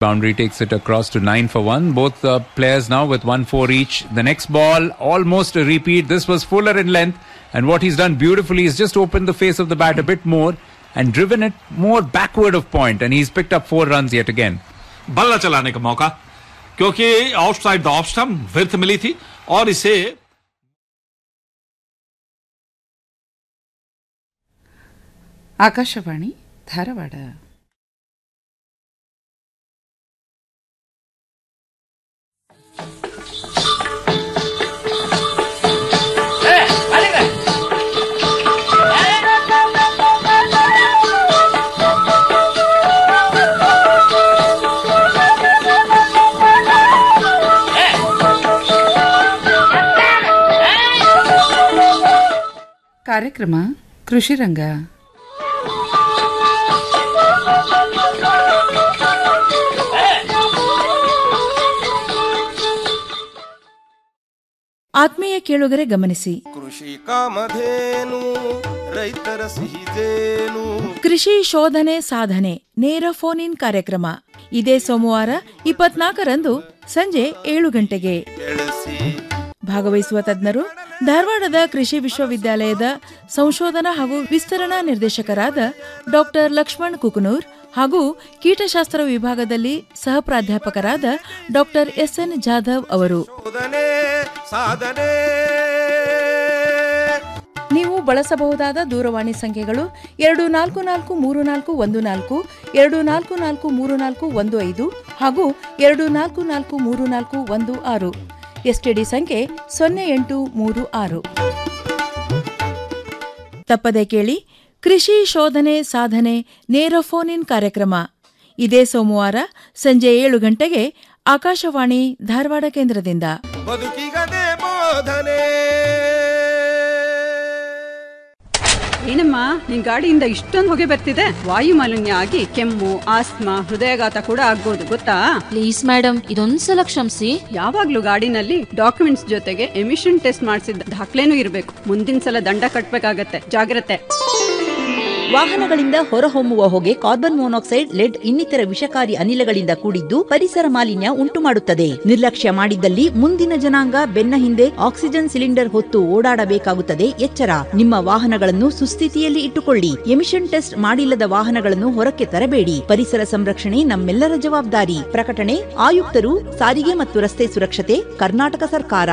Boundary takes it across to 9 for 1. Both uh, players now with 1 4 each. The next ball, almost a repeat. This was fuller in length. And what he's done beautifully is just opened the face of the bat a bit more and driven it more backward of point. And he's picked up four runs yet again. बल्ला चलाने का मौका क्योंकि outside the off stump width मिली थी और इसे ಆಕಾಶವಾಣಿ ಧಾರವಾಡ ಕಾರ್ಯಕ್ರಮ ಕೃಷಿ ರಂಗ ಆತ್ಮೀಯ ಕೇಳುಗರೆ ಗಮನಿಸಿ ಕೃಷಿ ಕಾಮಧೇನು ರೈತರ ಸಿಹಿದೇನು ಕೃಷಿ ಶೋಧನೆ ಸಾಧನೆ ನೇರ ಫೋನ್ ಇನ್ ಕಾರ್ಯಕ್ರಮ ಇದೇ ಸೋಮವಾರ ಇಪ್ಪತ್ನಾಲ್ಕರಂದು ಸಂಜೆ ಏಳು ಗಂಟೆಗೆ ಬೆಳೆಸಿ ಭಾಗವಹಿಸುವ ತಜ್ಞರು ಧಾರವಾಡದ ಕೃಷಿ ವಿಶ್ವವಿದ್ಯಾಲಯದ ಸಂಶೋಧನಾ ಹಾಗೂ ವಿಸ್ತರಣಾ ನಿರ್ದೇಶಕರಾದ ಡಾಕ್ಟರ್ ಲಕ್ಷ್ಮಣ್ ಕುಕನೂರ್ ಹಾಗೂ ಕೀಟಶಾಸ್ತ್ರ ವಿಭಾಗದಲ್ಲಿ ಸಹ ಪ್ರಾಧ್ಯಾಪಕರಾದ ಡಾಕ್ಟರ್ ಎಸ್ಎನ್ ಜಾಧವ್ ಅವರು ಶೋಧನೆ ಸಾಧನೆ ನೀವು ಬಳಸಬಹುದಾದ ದೂರವಾಣಿ ಸಂಖ್ಯೆಗಳು ಎರಡು ನಾಲ್ಕು ನಾಲ್ಕು ಮೂರು ನಾಲ್ಕು ಒಂದು ನಾಲ್ಕು ಎರಡು ನಾಲ್ಕು ನಾಲ್ಕು ಮೂರು ನಾಲ್ಕು ಒಂದು ಐದು ಹಾಗೂ ಎರಡು ನಾಲ್ಕು ನಾಲ್ಕು ಮೂರು ನಾಲ್ಕು ಒಂದು ಆರು ಎಸ್ಟಿಡಿ ಸಂಖ್ಯೆ ಸೊನ್ನೆ ಎಂಟು ಮೂರು ಆರು ತಪ್ಪದೆ ಕೇಳಿ ಕೃಷಿ ಶೋಧನೆ ಸಾಧನೆ ನೇರ ಫೋನ್ ಇನ್ ಕಾರ್ಯಕ್ರಮ ಇದೇ ಸೋಮವಾರ ಸಂಜೆ ಏಳು ಗಂಟೆಗೆ ಆಕಾಶವಾಣಿ ಧಾರವಾಡ ಕೇಂದ್ರದಿಂದ ಬದುಕಿಗದೆ ಬೋಧನೆ ಏನಮ್ಮ ನಿನ್ ಗಾಡಿಯಿಂದ ಇಷ್ಟೊಂದು ಹೊಗೆ ಬರ್ತಿದೆ ವಾಯು ಮಾಲಿನ್ಯ ಆಗಿ ಕೆಮ್ಮು ಆಸ್ತಮಾ ಹೃದಯಾಘಾತ ಕೂಡ ಆಗ್ಬೋದು ಗೊತ್ತಾ ಪ್ಲೀಸ್ ಮೇಡಮ್ ಇದೊಂದ್ಸಲ ಕ್ಷಮಿಸಿ ಯಾವಾಗ್ಲೂ ಗಾಡಿನಲ್ಲಿ ಡಾಕ್ಯುಮೆಂಟ್ಸ್ ಜೊತೆಗೆ ಎಮಿಷನ್ ಟೆಸ್ಟ್ ಮಾಡಿಸಿದ ದಾಖಲೆನೂ ಇರಬೇಕು ಮುಂದಿನ ಸಲ ದಂಡ ಕಟ್ಬೇಕಾಗತ್ತೆ ಜಾಗ್ರತೆ ವಾಹನಗಳಿಂದ ಹೊರಹೊಮ್ಮುವ ಹೊಗೆ ಕಾರ್ಬನ್ ಮೊನಾಕ್ಸೈಡ್ ಲೆಡ್ ಇನ್ನಿತರ ವಿಷಕಾರಿ ಅನಿಲಗಳಿಂದ ಕೂಡಿದ್ದು ಪರಿಸರ ಮಾಲಿನ್ಯ ಉಂಟುಮಾಡುತ್ತದೆ ನಿರ್ಲಕ್ಷ್ಯ ಮಾಡಿದ್ದಲ್ಲಿ ಮುಂದಿನ ಜನಾಂಗ ಬೆನ್ನ ಹಿಂದೆ ಆಕ್ಸಿಜನ್ ಸಿಲಿಂಡರ್ ಹೊತ್ತು ಓಡಾಡಬೇಕಾಗುತ್ತದೆ ಎಚ್ಚರ ನಿಮ್ಮ ವಾಹನಗಳನ್ನು ಸುಸ್ಥಿತಿಯಲ್ಲಿ ಇಟ್ಟುಕೊಳ್ಳಿ ಎಮಿಷನ್ ಟೆಸ್ಟ್ ಮಾಡಿಲ್ಲದ ವಾಹನಗಳನ್ನು ಹೊರಕ್ಕೆ ತರಬೇಡಿ ಪರಿಸರ ಸಂರಕ್ಷಣೆ ನಮ್ಮೆಲ್ಲರ ಜವಾಬ್ದಾರಿ ಪ್ರಕಟಣೆ ಆಯುಕ್ತರು ಸಾರಿಗೆ ಮತ್ತು ರಸ್ತೆ ಸುರಕ್ಷತೆ ಕರ್ನಾಟಕ ಸರ್ಕಾರ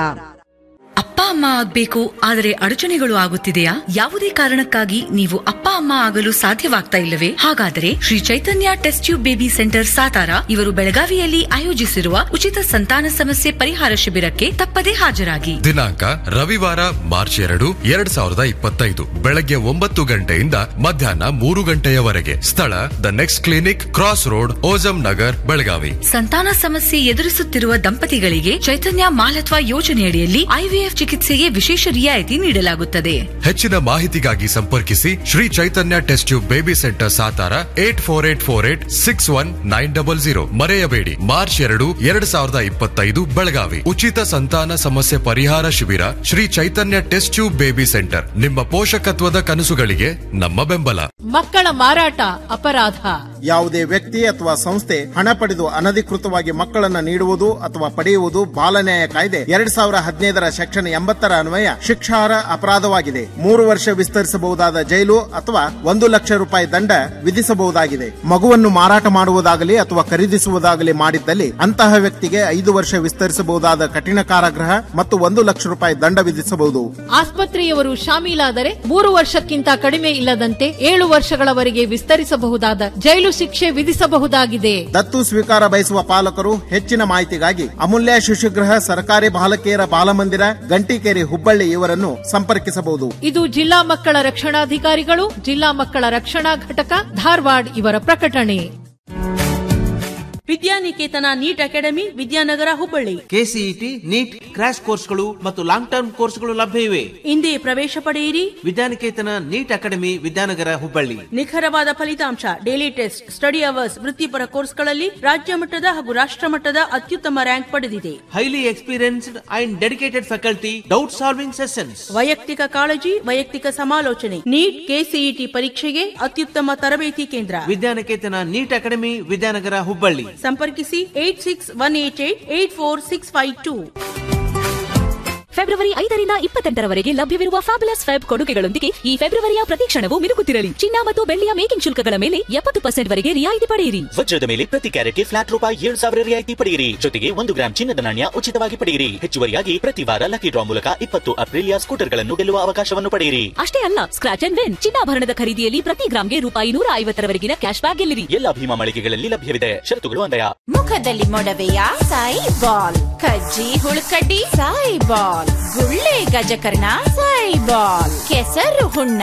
ಅಪ್ಪ ಅಮ್ಮ ಆಗ್ಬೇಕು ಆದರೆ ಅಡಚಣೆಗಳು ಆಗುತ್ತಿದೆಯಾ ಯಾವುದೇ ಕಾರಣಕ್ಕಾಗಿ ನೀವು ಅಪ್ಪ ಅಮ್ಮ ಆಗಲು ಸಾಧ್ಯವಾಗ್ತಾ ಇಲ್ಲವೇ ಹಾಗಾದರೆ Shri Chaitanya test tube baby centre Satara ಇವರು ಬೆಳಗಾವಿಯಲ್ಲಿ ಆಯೋಜಿಸಿರುವ ಉಚಿತ ಸಂತಾನ ಸಮಸ್ಯೆ ಪರಿಹಾರ ಶಿಬಿರಕ್ಕೆ ತಪ್ಪದೇ ಹಾಜರಾಗಿ ದಿನಾಂಕ ರವಿವಾರ ಮಾರ್ಚ್ ಎರಡು ಎರಡ್ ಸಾವಿರದ ಇಪ್ಪತ್ತೈದು ಬೆಳಗ್ಗೆ ಒಂಬತ್ತು ಗಂಟೆಯಿಂದ ಮಧ್ಯಾಹ್ನ ಮೂರು ಗಂಟೆಯವರೆಗೆ ಸ್ಥಳ the next clinic cross road ಓಜಂ ನಗರ್ ಬೆಳಗಾವಿ ಸಂತಾನ ಸಮಸ್ಯೆ ಎದುರಿಸುತ್ತಿರುವ ದಂಪತಿಗಳಿಗೆ ಚೈತನ್ಯ ಮಾಲತ್ವ ಯೋಜನೆಯಡಿಯಲ್ಲಿ ಐವಿಎಫ್ ಚಿಕಿತ್ಸೆಗೆ ವಿಶೇಷ ರಿಯಾಯಿತಿ ನೀಡಲಾಗುತ್ತದೆ ಹೆಚ್ಚಿನ ಮಾಹಿತಿಗಾಗಿ ಸಂಪರ್ಕಿಸಿ Shri Chaitanya test tube baby centre Satara eight four eight four eight six one nine double zero ಮರೆಯಬೇಡಿ ಮಾರ್ಚ್ ಎರಡು ಎರಡ್ ಸಾವಿರದ ಇಪ್ಪತ್ತೈದು ಬೆಳಗಾವಿ ಉಚಿತ ಸಂತಾನ ಸಮಸ್ಯೆ ಪರಿಹಾರ ಶಿಬಿರ Shri Chaitanya test tube baby centre ನಿಮ್ಮ ಪೋಷಕತ್ವದ ಕನಸುಗಳಿಗೆ ನಮ್ಮ ಬೆಂಬಲ ಮಕ್ಕಳ ಮಾರಾಟ ಅಪರಾಧ ಯಾವುದೇ ವ್ಯಕ್ತಿ ಅಥವಾ ಸಂಸ್ಥೆ ಹಣ ಪಡೆದು ಅನಧಿಕೃತವಾಗಿ ಮಕ್ಕಳನ್ನ ನೀಡುವುದು ಅಥವಾ ಪಡೆಯುವುದು ಬಾಲನ್ಯಾಯ ಕಾಯ್ದೆ ಎರಡ್ ಸಾವಿರ ಹದಿನೈದರ ಸೆಕ್ಷನ್ ಎಂಬತ್ತರ ಅನ್ವಯ ಶಿಕ್ಷಾರ್ಹ ಅಪರಾಧವಾಗಿದೆ ಮೂರು ವರ್ಷ ವಿಸ್ತರಿಸಬಹುದಾದ ಜೈಲು ಅಥವಾ ಒಂದು ಲಕ್ಷ ರೂಪಾಯಿ ದಂಡ ವಿಧಿಸಬಹುದಾಗಿದೆ ಮಗುವನ್ನು ಮಾರಾಟ ಮಾಡುವುದಾಗಲಿ ಅಥವಾ ಖರೀದಿಸುವುದಾಗಲಿ ಮಾಡಿದ್ದಲ್ಲಿ ಅಂತಹ ವ್ಯಕ್ತಿಗೆ ಐದು ವರ್ಷ ವಿಸ್ತರಿಸಬಹುದಾದ ಕಠಿಣ ಕಾರಾಗೃಹ ಮತ್ತು ಒಂದು ಲಕ್ಷ ರೂಪಾಯಿ ದಂಡ ವಿಧಿಸಬಹುದು ಆಸ್ಪತ್ರೆಯವರು ಶಾಮೀಲಾದರೆ ಮೂರು ವರ್ಷಕ್ಕಿಂತ ಕಡಿಮೆ ಇಲ್ಲದಂತೆ ಏಳು ವರ್ಷಗಳವರೆಗೆ ವಿಸ್ತರಿಸಬಹುದಾದ ಜೈಲು ಶಿಕ್ಷೆ ವಿಧಿಸಬಹುದಾಗಿದೆ ದತ್ತು ಸ್ವೀಕಾರ ಬಯಸುವ ಪಾಲಕರು ಹೆಚ್ಚಿನ ಮಾಹಿತಿಗಾಗಿ ಅಮೂಲ್ಯ ಶಿಶುಗೃಹ ಸರ್ಕಾರಿ ಬಾಲಕಿಯರ ಬಾಲಮಂದಿರ ಗಂಟಿಕೇರಿ ಹುಬ್ಬಳ್ಳಿ ಇವರನ್ನು ಸಂಪರ್ಕಿಸಬಹುದು ಇದು ಜಿಲ್ಲಾ ಮಕ್ಕಳ ರಕ್ಷಣಾಧಿಕಾರಿಗಳು ಜಿಲ್ಲಾ ಮಕ್ಕಳ ರಕ್ಷಣಾ ಘಟಕ ಧಾರವಾಡ ಇವರ ಪ್ರಕಟಣೆ Vidyaniketan NEET academy Vidyanagar Hubballi KCET NEET crash ಕೋರ್ಸ್ಗಳು ಮತ್ತು ಲಾಂಗ್ ಟರ್ಮ್ ಕೋರ್ಸ್ಗಳು ಲಭ್ಯ ಇವೆ ಇಂದೇ ಪ್ರವೇಶ ಪಡೆಯಿರಿ ವಿದ್ಯಾನಿಕೇತನ ನೀಟ್ ಅಕಾಡೆಮಿ ವಿದ್ಯಾನಗರ ಹುಬ್ಬಳ್ಳಿ ನಿಖರವಾದ ಫಲಿತಾಂಶ ಡೈಲಿ ಟೆಸ್ಟ್ ಸ್ಟಡಿ ಅವರ್ಸ್ ವೃತ್ತಿಪರ ಕೋರ್ಸ್ಗಳಲ್ಲಿ ರಾಜ್ಯ ಮಟ್ಟದ ಹಾಗೂ ರಾಷ್ಟ್ರ ಮಟ್ಟದ ಅತ್ಯುತ್ತಮ ರ್ಯಾಂಕ್ ಪಡೆದಿದೆ highly experienced and dedicated faculty doubt solving sessions ವೈಯಕ್ತಿಕ ಕಾಳಜಿ ವೈಯಕ್ತಿಕ ಸಮಾಲೋಚನೆ ನೀಟ್ ಕೆಸಿಇಟಿ ಪರೀಕ್ಷೆಗೆ ಅತ್ಯುತ್ತಮ ತರಬೇತಿ ಕೇಂದ್ರ ವಿದ್ಯಾನಿಕೇತನ ನೀಟ್ ಅಕಾಡೆಮಿ ವಿದ್ಯಾನಗರ ಹುಬ್ಬಳ್ಳಿ ಸಂಪರ್ಕ ಸಂಪರ್ಕಿಸಿ eight six one eight eight eight four six five two February ಐದರಿಂದ ಇಪ್ಪತ್ತೆಂಟರವರೆಗೆ ಲಭ್ಯವಿರುವ ಫ್ಯಾಬುಲಸ್ ಫೆಬ್ ಕೊಡುಗೆಗಳೊಂದಿಗೆ ಈ ಫೆಬ್ರವರಿಯ ಪ್ರತಿ ಕ್ಷಣವೂ ಮಿನುಗುತ್ತಿರಲಿ ಚಿನ್ನ ಮತ್ತು ಬೆಳ್ಳಿಯ ಮೇಕಿಂಗ್ ಶುಲ್ಕಗಳ ಮೇಲೆ ಎಪ್ಪತ್ತು ಪರ್ಸೆಂಟ್ ವರೆಗೆ ರಿಯಾಯಿತಿ ಪಡೆಯಿರಿ ವಜ್ರದ ಮೇಲೆ ಪ್ರತಿ ಕ್ಯಾರೆಟ್ಗೆ ಫ್ಲಾಟ್ ರೂಪಾಯಿ ಏಳು ಸಾವಿರ ರಿಯಾಯಿತಿ ಪಡೆಯಿರಿ ಜೊತೆಗೆ ಒಂದು ಗ್ರಾಂ ಚಿನ್ನದ ನಾಣ್ಯ ಉಚಿತವಾಗಿ ಪಡೆಯಿರಿ ಹೆಚ್ಚುವರಿಯಾಗಿ ಪ್ರತಿ ವಾರ ಲಕ್ಕಿ ಡ್ರಾ ಮೂಲಕ ಇಪ್ಪತ್ತು ಅಪ್ರಿಲಿಯಾ ಸ್ಕೂಟರ್ಗಳನ್ನು ಗೆಲ್ಲುವ ಅವಕಾಶವನ್ನು ಪಡೆಯಿರಿ ಅಷ್ಟೇ ಅಲ್ಲ ಸ್ಕ್ರಾಚ್ ಅಂಡ್ ವಿನ್ ಚಿನ್ನಾಭರಣದ ಖರೀದಿಯಲ್ಲಿ ಪ್ರತಿ ಗ್ರಾಂಗೆ ರೂಪಾಯಿ ನೂರ ಐವತ್ತರವರೆಗಿನ ಕ್ಯಾಶ್ ಬ್ಯಾಕ್ ಗೆಲ್ಲಿರಿ ಎಲ್ಲ ಭೀಮಾ ಮಳಿಗೆಗಳಲ್ಲಿ ಲಭ್ಯವಿದೆ ಷರತ್ತುಗಳು ಅನ್ವಯ ಮುಖದಲ್ಲಿ ಮೊಡವೆಯ ಸಾಯಿ ಬಾಲ್ ಕಜ್ಜಿ ಹುಳುಕಡ್ಡಿ ಸಾಯಿ ಬಾಲ್ ಗುಳ್ಳೆ ಗಜಕರ್ಣ ಸಾಯಿ ಬಾಲ್ ಕೆಸರು ಹುಣ್ಣ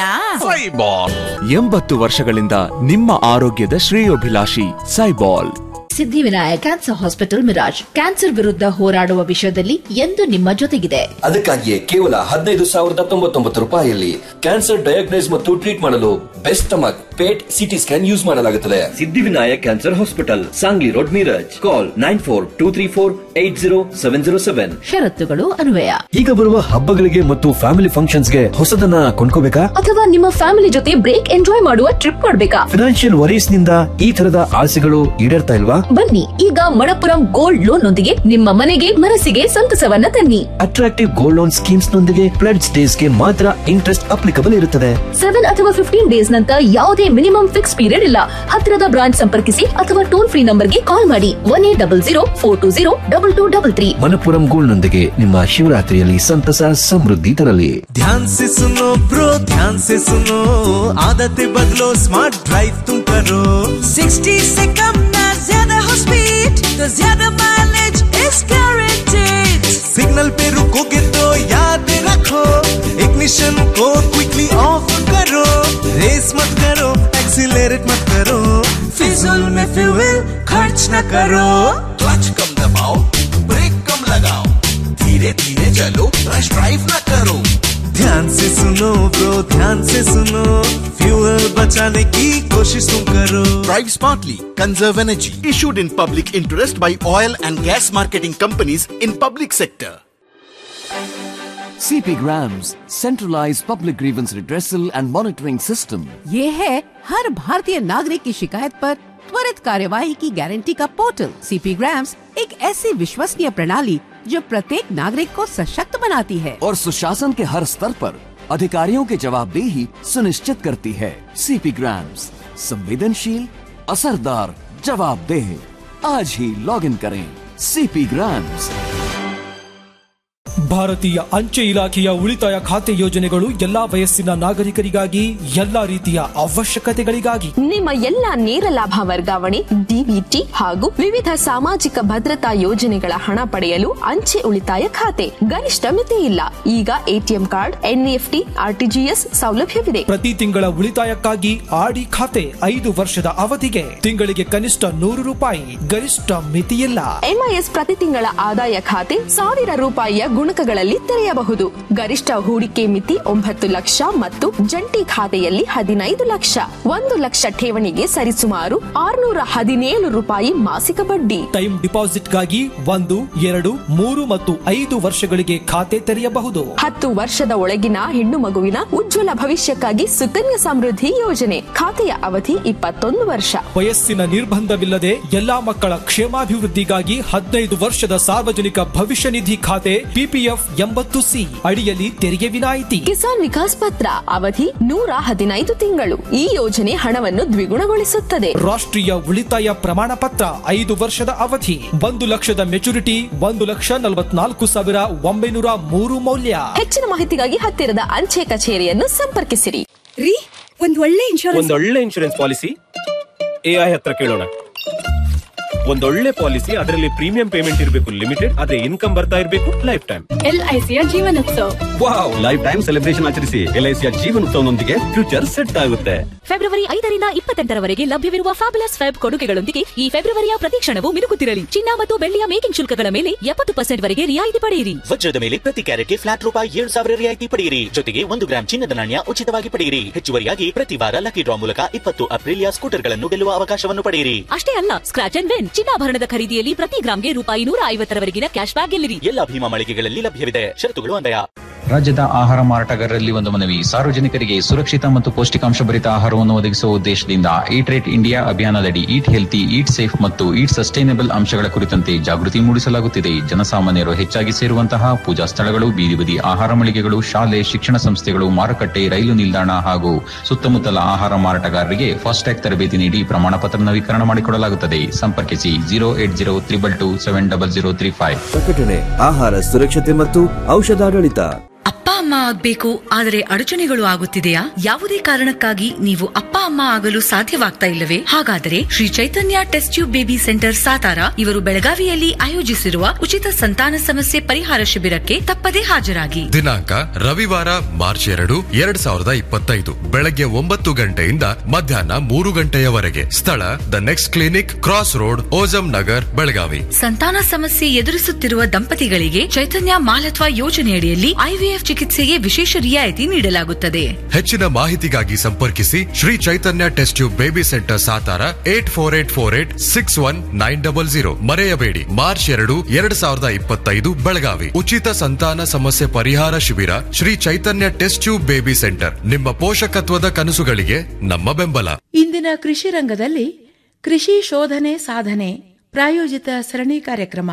ಎಂಬತ್ತು ವರ್ಷಗಳಿಂದ ನಿಮ್ಮ ಆರೋಗ್ಯದ ಶ್ರೇಯೋಭಿಲಾಷಿ Saibol Siddhivinayak cancer hospital Miraj cancer ವಿರುದ್ಧ ಹೋರಾಡುವ ವಿಷಯದಲ್ಲಿ ಎಂದು ನಿಮ್ಮ ಜೊತೆಗಿದೆ ಅದಕ್ಕಾಗಿಯೇ ಕೇವಲ ಹದಿನೈದು ಸಾವಿರದ ತೊಂಬತ್ತೊಂಬತ್ತು ರೂಪಾಯಿಯಲ್ಲಿ ಕ್ಯಾನ್ಸರ್ ಡಯಾಗ್ನೈಸ್ ಮತ್ತು ಟ್ರೀಟ್ ಮಾಡಲು best stomach PET CT scan use ಮಾಡಲಾಗುತ್ತದೆ Siddhivinayak cancer hospital Sangli road Miraj call nine four two three four eight zero seven zero seven ಷರತ್ತುಗಳು ಅನ್ವಯ ಈಗ ಬರುವ ಹಬ್ಬಗಳಿಗೆ ಮತ್ತು ಫ್ಯಾಮಿಲಿ ಫಂಕ್ಷನ್ಸ್ಗೆ ಹೊಸದನ್ನ ಕೊಂಡ್ಕೋಬೇಕಾ ಅಥವಾ ನಿಮ್ಮ ಫ್ಯಾಮಿಲಿ ಜೊತೆ ಬ್ರೇಕ್ ಎಂಜಾಯ್ ಮಾಡುವ ಟ್ರಿಪ್ ಮಾಡ್ಬೇಕಾ ಫಿನಾನ್ಷಿಯಲ್ ವರೀಸ್ ನಿಂದ ಈ ತರದ ಆಸೆಗಳು ಈಡೇರ್ತಾ ಇಲ್ವಾ ಬನ್ನಿ ಈಗ ಮಣಪುರಂ ಗೋಲ್ಡ್ ಲೋನ್ ನೊಂದಿಗೆ ನಿಮ್ಮ ಮನೆಗೆ ಮನಸ್ಸಿಗೆ ಸಂತಸವನ್ನ ತನ್ನಿ ಅಟ್ರಾಕ್ಟಿವ್ ಗೋಲ್ಡ್ ಲೋನ್ ಸ್ಕೀಮ್ಸ್ ನೊಂದಿಗೆ ಫ್ಲಡ್ ಡೇಸ್ ಗೆ ಮಾತ್ರ ಇಂಟ್ರೆಸ್ಟ್ ಅಪ್ಲಿಕಬಲ್ ಇರುತ್ತದೆ ಸೆವೆನ್ ಅಥವಾ ಫಿಫ್ಟೀನ್ ಡೇಸ್ ನಂತರ ಯಾವುದೇ ಮಿನಿಮಮ್ ಫಿಕ್ಸ್ ಪೀರಿಯಡ್ ಇಲ್ಲ ಹತ್ತಿರದ ಬ್ರಾಂಚ್ ಸಂಪರ್ಕಿಸಿ ಅಥವಾ ಟೋಲ್ ಫ್ರೀ ನಂಬರ್ಗೆ ಕಾಲ್ ಮಾಡಿ one eight double zero four two zero double two double three Manappuram gold ನೊಂದಿಗೆ ನಿಮ್ಮ ಶಿವರಾತ್ರಿಯಲ್ಲಿ ಸಂತಸ ಸಮೃದ್ಧಿ ತರಲಿ ध्यान से सुनो ब्रो ध्यान से सुनो आदतें बदलो स्मार्ट ड्राइव तुम करो 60 से कम ना ज्यादा हो स्पीड तो ज्यादा माइलेज इज गारंटेड सिग्नल पे रुकोगे तो याद रखो इग्निशन को क्विकली ऑफ करो रेस मत करो एक्सीलरेट मत करो फिजूल में फ्यूल खर्च न करो क्लच कम दबाओ ब्रेक कम लगाओ धीरे धीरे चलो रश ड्राइव न करो ध्यान से सुनो ब्रो ध्यान से सुनो फ्यूल बचाने की कोशिश तुम करो Drive smartly, conserve energy. Issued in public interest by oil and gas marketing companies in public sector. CP Grams, centralized public grievance redressal and monitoring system. ये है हर भारतीय नागरिक की शिकायत पर त्वरित कार्यवाही की गारंटी का पोर्टल सीपी ग्राम्स एक ऐसी विश्वसनीय प्रणाली जो प्रत्येक नागरिक को सशक्त बनाती है और सुशासन के हर स्तर पर अधिकारियों की जवाबदेही सुनिश्चित करती है सीपी ग्राम्स संवेदनशील असरदार जवाबदेह आज ही लॉग इन करें सीपी ग्राम्स ಭಾರತೀಯ ಅಂಚೆ ಇಲಾಖೆಯ ಉಳಿತಾಯ ಖಾತೆ ಯೋಜನೆಗಳು ಎಲ್ಲಾ ವಯಸ್ಸಿನ ನಾಗರಿಕರಿಗಾಗಿ ಎಲ್ಲಾ ರೀತಿಯ ಅವಶ್ಯಕತೆಗಳಿಗಾಗಿ ನಿಮ್ಮ ಎಲ್ಲ ನೇರ ಲಾಭ ವರ್ಗಾವಣೆ ಡಿಬಿಟಿ ಹಾಗೂ ವಿವಿಧ ಸಾಮಾಜಿಕ ಭದ್ರತಾ ಯೋಜನೆಗಳ ಹಣ ಪಡೆಯಲು ಅಂಚೆ ಉಳಿತಾಯ ಖಾತೆ ಗರಿಷ್ಠ ಮಿತಿ ಇಲ್ಲ ಈಗ ಎಟಿಎಂ ಕಾರ್ಡ್ ಎನ್ಇಎಫ್ಟಿ ಆರ್ಟಿಜಿಎಸ್ ಸೌಲಭ್ಯವಿದೆ ಪ್ರತಿ ತಿಂಗಳ ಉಳಿತಾಯಕ್ಕಾಗಿ ಆಡಿ ಖಾತೆ ಐದು ವರ್ಷದ ಅವಧಿಗೆ ತಿಂಗಳಿಗೆ ಕನಿಷ್ಠ ನೂರು ರೂಪಾಯಿ ಗರಿಷ್ಠ ಮಿತಿಯಿಲ್ಲ ಎಂಐಎಸ್ ಪ್ರತಿ ತಿಂಗಳ ಆದಾಯ ಖಾತೆ ಸಾವಿರ ರೂಪಾಯಿಯ ಗುಣಕಗಳಲ್ಲಿ ತೆರೆಯಬಹುದು ಗರಿಷ್ಠ ಹೂಡಿಕೆ ಮಿತಿ ಒಂಬತ್ತು ಲಕ್ಷ ಮತ್ತು ಜಂಟಿ ಖಾತೆಯಲ್ಲಿ ಹದಿನೈದು ಲಕ್ಷ ಒಂದು ಲಕ್ಷ ಠೇವಣಿಗೆ ಸರಿಸುಮಾರು ಆರ್ನೂರ ಹದಿನೇಳು ರೂಪಾಯಿ ಮಾಸಿಕ ಬಡ್ಡಿ ಟೈಮ್ ಡಿಪಾಸಿಟ್ಗಾಗಿ ಒಂದು ಎರಡು ಮೂರು ಮತ್ತು ಐದು ವರ್ಷಗಳಿಗೆ ಖಾತೆ ತೆರೆಯಬಹುದು ಹತ್ತು ವರ್ಷದ ಒಳಗಿನ ಹೆಣ್ಣು ಮಗುವಿನ ಉಜ್ವಲ ಭವಿಷ್ಯಕ್ಕಾಗಿ ಸುಕನ್ಯಾ ಸಮೃದ್ಧಿ ಯೋಜನೆ ಖಾತೆಯ ಅವಧಿ ಇಪ್ಪತ್ತೊಂದು ವರ್ಷ ವಯಸ್ಸಿನ ನಿರ್ಬಂಧವಿಲ್ಲದೆ ಎಲ್ಲಾ ಮಕ್ಕಳ ಕ್ಷೇಮಾಭಿವೃದ್ಧಿಗಾಗಿ ಹದಿನೈದು ವರ್ಷದ ಸಾರ್ವಜನಿಕ ಭವಿಷ್ಯ ನಿಧಿ ಖಾತೆ ಪಿಪಿಎಫ್ ಎಂಬತ್ತು ಸಿ ಅಡಿಯಲ್ಲಿ ತೆರಿಗೆ ವಿನಾಯಿತಿ ಕಿಸಾನ್ ವಿಕಾಸ್ ಪತ್ರ ಅವಧಿ ನೂರ ಹದಿನೈದು ತಿಂಗಳು ಈ ಯೋಜನೆ ಹಣವನ್ನು ದ್ವಿಗುಣಗೊಳಿಸುತ್ತದೆ ರಾಷ್ಟ್ರೀಯ ಉಳಿತಾಯ ಪ್ರಮಾಣ ಪತ್ರ ಐದು ವರ್ಷದ ಅವಧಿ ಒಂದು ಲಕ್ಷದ ಮೆಚುರಿಟಿ ಒಂದು ಲಕ್ಷ ನಲವತ್ನಾಲ್ಕು ಸಾವಿರ ಒಂಬೈನೂರ ಮೂರು ಮೌಲ್ಯ ಹೆಚ್ಚಿನ ಮಾಹಿತಿಗಾಗಿ ಹತ್ತಿರದ ಅಂಚೆ ಕಚೇರಿಯನ್ನು ಸಂಪರ್ಕಿಸಿರಿ ರೀ ಒಂದ್ ಒಳ್ಳೆ ಇನ್ಶೂರೆನ್ಸ್ ಒಂದೊಳ್ಳೆ ಇನ್ಶೂರೆನ್ಸ್ ಪಾಲಿಸಿ ಎಐ ಹತ್ರ ಕೇಳೋಣ ಒಂದೊಳ್ಳೆ ಪಾಲಿಸಿ ಅದರಲ್ಲಿ ಪ್ರೀಮಿಯಂ ಪೇಮೆಂಟ್ ಇರಬೇಕು ಲಿಮಿಟೆಡ್ ಅದೇ ಇನ್ಕಮ್ ಬರ್ತಾ ಇರಬೇಕು ಲೈಫ್ ಟೈಮ್ ಎಲ್ಐಸಿಯ Jeevan Utsav wow lifetime celebration ಆಚರಿಸಿ ಎಲ್ಐಸಿಯ ಜೀವನೋತ್ಸವನೊಂದಿಗೆ ಫ್ಯೂಚರ್ ಸೆಟ್ ಆಗುತ್ತೆ ಫೆಬ್ರವರಿ ಐದರಿಂದ ಇಪ್ಪತ್ತೆಂಟರವರೆಗೆ ಲಭ್ಯವಿರುವ ಫ್ಯಾಬುಲಸ್ ಫೆಬ್ ಕೊಡುಗೆಗಳೊಂದಿಗೆ ಈ ಫೆಬ್ರವರಿಯ ಪ್ರತಿ ಕ್ಷಣವೂ ಮಿನುಗುತ್ತಿರಲಿ ಚಿನ್ನ ಮತ್ತು ಬೆಳ್ಳಿಯ ಮೇಕಿಂಗ್ ಶುಲ್ಕಗಳ ಮೇಲೆ ಎಪ್ಪತ್ತು ಪರ್ಸೆಂಟ್ ವರೆಗೆ ರಿಯಾಯಿತಿ ಪಡೆಯಿರಿ ವಜ್ರದ ಮೇಲೆ ಪ್ರತಿ ಕ್ಯಾರೆಟ್ಗೆ ಫ್ಲಾಟ್ ರೂಪಾಯಿ ಏಳು ಸಾವಿರ ರಿಯಾಯಿತಿ ಪಡೆಯಿರಿ ಜೊತೆಗೆ ಒಂದು ಗ್ರಾಂ ಚಿನ್ನದ ನಾಣ್ಯ ಉಚಿತವಾಗಿ ಪಡೆಯಿರಿ ಹೆಚ್ಚುವರಿಯಾಗಿ ಪ್ರತಿ ವಾರ ಲಕ್ಕಿ ಡ್ರಾ ಮೂಲಕ ಇಪ್ಪತ್ತು ಅಪ್ರಿಲಿಯಾ ಸ್ಕೂಟರ್ಗಳನ್ನು ಗೆಲ್ಲುವ ಅವಕಾಶವನ್ನು ಪಡೆಯಿರಿ ಅಷ್ಟೇ ಅಲ್ಲ ಸ್ಕ್ರಾಚ್ ಅಂಡ್ ವಿನ್ ಚಿನ್ನಾಭರಣದ ಖರೀದಿಯಲ್ಲಿ ಪ್ರತಿ ಗ್ರಾಂಗೆ ರೂಪಾಯಿ ನೂರ ಐವತ್ತರವರೆಗಿನ ಕ್ಯಾಶ್ ಬ್ಯಾಕ್ ಗೆಲ್ಲಿರಿ ಎಲ್ಲ ಭೀಮಾ ಮಳಿಗೆಗಳಲ್ಲಿ ಲಭ್ಯವಿದೆ ಷರತ್ತುಗಳು ಅನ್ವಯ ರಾಜ್ಯದ ಆಹಾರ ಮಾರಾಟಗಾರರಲ್ಲಿ ಒಂದು ಮನವಿ ಸಾರ್ವಜನಿಕರಿಗೆ ಸುರಕ್ಷಿತ ಮತ್ತು ಪೌಷ್ಟಿಕಾಂಶ ಭರಿತ ಆಹಾರವನ್ನು ಒದಗಿಸುವ ಉದ್ದೇಶದಿಂದ ಈಟ್ ರೇಟ್ ಇಂಡಿಯಾ ಅಭಿಯಾನದಡಿ ಈಟ್ ಹೆಲ್ತಿ ಈಟ್ ಸೇಫ್ ಮತ್ತು ಈಟ್ ಸಸ್ಟೈನಬಲ್ ಅಂಶಗಳ ಕುರಿತಂತೆ ಜಾಗೃತಿ ಮೂಡಿಸಲಾಗುತ್ತಿದೆ ಜನಸಾಮಾನ್ಯರು ಹೆಚ್ಚಾಗಿ ಸೇರುವಂತಹ ಪೂಜಾ ಸ್ಥಳಗಳು ಬೀದಿ ಬದಿ ಆಹಾರ ಮಳಿಗೆಗಳು ಶಾಲೆ ಶಿಕ್ಷಣ ಸಂಸ್ಥೆಗಳು ಮಾರುಕಟ್ಟೆ ರೈಲು ನಿಲ್ದಾಣ ಹಾಗೂ ಸುತ್ತಮುತ್ತಲ ಆಹಾರ ಮಾರಾಟಗಾರರಿಗೆ ಫಾಸ್ಟ್ಯಾಗ್ ತರಬೇತಿ ನೀಡಿ ಪ್ರಮಾಣ ಪತ್ರ ನವೀಕರಣ ಮಾಡಿಕೊಡಲಾಗುತ್ತದೆ ಸಂಪರ್ಕಿಸಿ zero eight zero triple two seven double zero three five ಪ್ರಕಟಣೆ ಆಹಾರ ಸುರಕ್ಷತೆ ಮತ್ತು ಔಷಧಾಡಳಿತ ಅಪ್ಪ ಅಮ್ಮ ಆಗ್ಬೇಕು ಆದರೆ ಅಡಚಣೆಗಳು ಆಗುತ್ತಿದೆಯಾ ಯಾವುದೇ ಕಾರಣಕ್ಕಾಗಿ ನೀವು ಅಪ್ಪ ಅಮ್ಮ ಆಗಲು ಸಾಧ್ಯವಾಗ್ತಾ ಇಲ್ಲವೇ ಹಾಗಾದರೆ Shri Chaitanya test tube baby centre Satara ಇವರು ಬೆಳಗಾವಿಯಲ್ಲಿ ಆಯೋಜಿಸಿರುವ ಉಚಿತ ಸಂತಾನ ಸಮಸ್ಯೆ ಪರಿಹಾರ ಶಿಬಿರಕ್ಕೆ ತಪ್ಪದೇ ಹಾಜರಾಗಿ ದಿನಾಂಕ ರವಿವಾರ ಮಾರ್ಚ್ ಎರಡು ಎರಡ್ ಸಾವಿರದ ಇಪ್ಪತ್ತೈದು ಬೆಳಗ್ಗೆ ಒಂಬತ್ತು ಗಂಟೆಯಿಂದ ಮಧ್ಯಾಹ್ನ ಮೂರು ಗಂಟೆಯವರೆಗೆ ಸ್ಥಳ the next clinic cross road ಓಜಂ ನಗರ್ ಬೆಳಗಾವಿ ಸಂತಾನ ಸಮಸ್ಯೆ ಎದುರಿಸುತ್ತಿರುವ ದಂಪತಿಗಳಿಗೆ ಚೈತನ್ಯ ಮಾಲತ್ವ ಯೋಜನೆಯಡಿಯಲ್ಲಿ ಐವಿಎಫ್ ಚಿಕಿತ್ಸೆಗೆ ವಿಶೇಷ ರಿಯಾಯಿತಿ ನೀಡಲಾಗುತ್ತದೆ ಹೆಚ್ಚಿನ ಮಾಹಿತಿಗಾಗಿ ಸಂಪರ್ಕಿಸಿ Shri Chaitanya test tube baby centre Satara eight four eight four eight six one nine double zero ಮರೆಯಬೇಡಿ ಮಾರ್ಚ್ ಎರಡು ಎರಡ್ ಸಾವಿರದ ಇಪ್ಪತ್ತೈದು ಬೆಳಗಾವಿ ಉಚಿತ ಸಂತಾನ ಸಮಸ್ಯೆ ಪರಿಹಾರ ಶಿಬಿರ Shri Chaitanya test tube baby centre ನಿಮ್ಮ ಪೋಷಕತ್ವದ ಕನಸುಗಳಿಗೆ ನಮ್ಮ ಬೆಂಬಲ ಇಂದಿನ ಕೃಷಿ ರಂಗದಲ್ಲಿ ಕೃಷಿ ಶೋಧನೆ ಸಾಧನೆ ಪ್ರಾಯೋಜಿತ ಸರಣಿ ಕಾರ್ಯಕ್ರಮ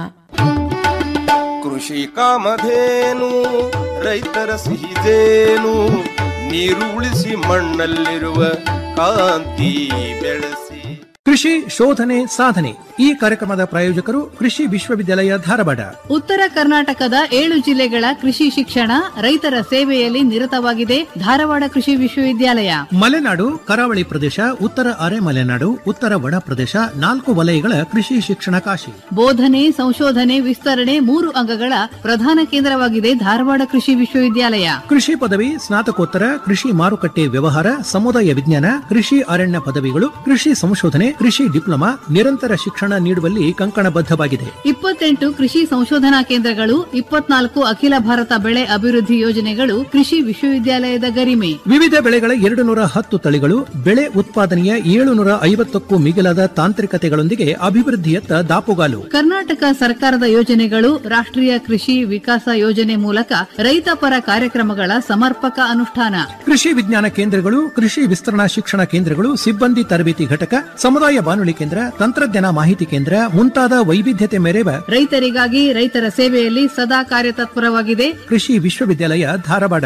ಕೃಷಿ ಕಾಮಧೇನು ರೈತರ ಸಿಹಿದೇನು ನೀರು ಉಳಿಸಿ ಮಣ್ಣಲ್ಲಿರುವ ಕಾಂತಿ ಬೆಳೆಸಿ ಕೃಷಿ ಶೋಧನೆ ಸಾಧನೆ ಈ ಕಾರ್ಯಕ್ರಮದ ಪ್ರಾಯೋಜಕರು ಕೃಷಿ ವಿಶ್ವವಿದ್ಯಾಲಯ ಧಾರವಾಡ ಉತ್ತರ ಕರ್ನಾಟಕದ ಏಳು ಜಿಲ್ಲೆಗಳ ಕೃಷಿ ಶಿಕ್ಷಣ ರೈತರ ಸೇವೆಯಲ್ಲಿ ನಿರತವಾಗಿದೆ ಧಾರವಾಡ ಕೃಷಿ ವಿಶ್ವವಿದ್ಯಾಲಯ ಮಲೆನಾಡು ಕರಾವಳಿ ಪ್ರದೇಶ ಉತ್ತರ ಅರೆ ಮಲೆನಾಡು ಉತ್ತರ ಒಣ ಪ್ರದೇಶ ನಾಲ್ಕು ವಲಯಗಳ ಕೃಷಿ ಶಿಕ್ಷಣ ಕಾಶಿ ಬೋಧನೆ ಸಂಶೋಧನೆ ವಿಸ್ತರಣೆ ಮೂರು ಅಂಗಗಳ ಪ್ರಧಾನ ಕೇಂದ್ರವಾಗಿದೆ ಧಾರವಾಡ ಕೃಷಿ ವಿಶ್ವವಿದ್ಯಾಲಯ ಕೃಷಿ ಪದವಿ ಸ್ನಾತಕೋತ್ತರ ಕೃಷಿ ಮಾರುಕಟ್ಟೆ ವ್ಯವಹಾರ ಸಮುದಾಯ ವಿಜ್ಞಾನ ಕೃಷಿ ಅರಣ್ಯ ಪದವಿಗಳು ಕೃಷಿ ಸಂಶೋಧನೆ ಕೃಷಿ ಡಿಪ್ಲೊಮಾ ನಿರಂತರ ಶಿಕ್ಷಣ ನೀಡುವಲ್ಲಿ ಕಂಕಣಬದ್ಧವಾಗಿದೆ ಇಪ್ಪತ್ತೆಂಟು ಕೃಷಿ ಸಂಶೋಧನಾ ಕೇಂದ್ರಗಳು ಇಪ್ಪತ್ನಾಲ್ಕು ಅಖಿಲ ಭಾರತ ಬೆಳೆ ಅಭಿವೃದ್ಧಿ ಯೋಜನೆಗಳು ಕೃಷಿ ವಿಶ್ವವಿದ್ಯಾಲಯದ ಗರಿಮೆ ವಿವಿಧ ಬೆಳೆಗಳ ಎರಡು ನೂರ ಹತ್ತು ತಳಿಗಳು ಬೆಳೆ ಉತ್ಪಾದನೆಯ ಏಳುನೂರ ಐವತ್ತಕ್ಕೂ ಮಿಗಿಲಾದ ತಾಂತ್ರಿಕತೆಗಳೊಂದಿಗೆ ಅಭಿವೃದ್ಧಿಯತ್ತ ದಾಪುಗಾಲು ಕರ್ನಾಟಕ ಸರ್ಕಾರದ ಯೋಜನೆಗಳು ರಾಷ್ಟ್ರೀಯ ಕೃಷಿ ವಿಕಾಸ ಯೋಜನೆ ಮೂಲಕ ರೈತಪರ ಕಾರ್ಯಕ್ರಮಗಳ ಸಮರ್ಪಕ ಅನುಷ್ಠಾನ ಕೃಷಿ ವಿಜ್ಞಾನ ಕೇಂದ್ರಗಳು ಕೃಷಿ ವಿಸ್ತರಣಾ ಶಿಕ್ಷಣ ಕೇಂದ್ರಗಳು ಸಿಬ್ಬಂದಿ ತರಬೇತಿ ಘಟಕ ಸಮುದಾಯ ಬಾನುಲಿ ಕೇಂದ್ರ ತಂತ್ರಜ್ಞಾನ ಮಾಹಿತಿ ಕೇಂದ್ರ ಮುಂತಾದ ವೈವಿಧ್ಯತೆ ಮೆರೆವ ರೈತರಿಗಾಗಿ ರೈತರ ಸೇವೆಯಲ್ಲಿ ಸದಾ ಕಾರ್ಯತತ್ಪರವಾಗಿದೆ ಕೃಷಿ ವಿಶ್ವವಿದ್ಯಾಲಯ ಧಾರವಾಡ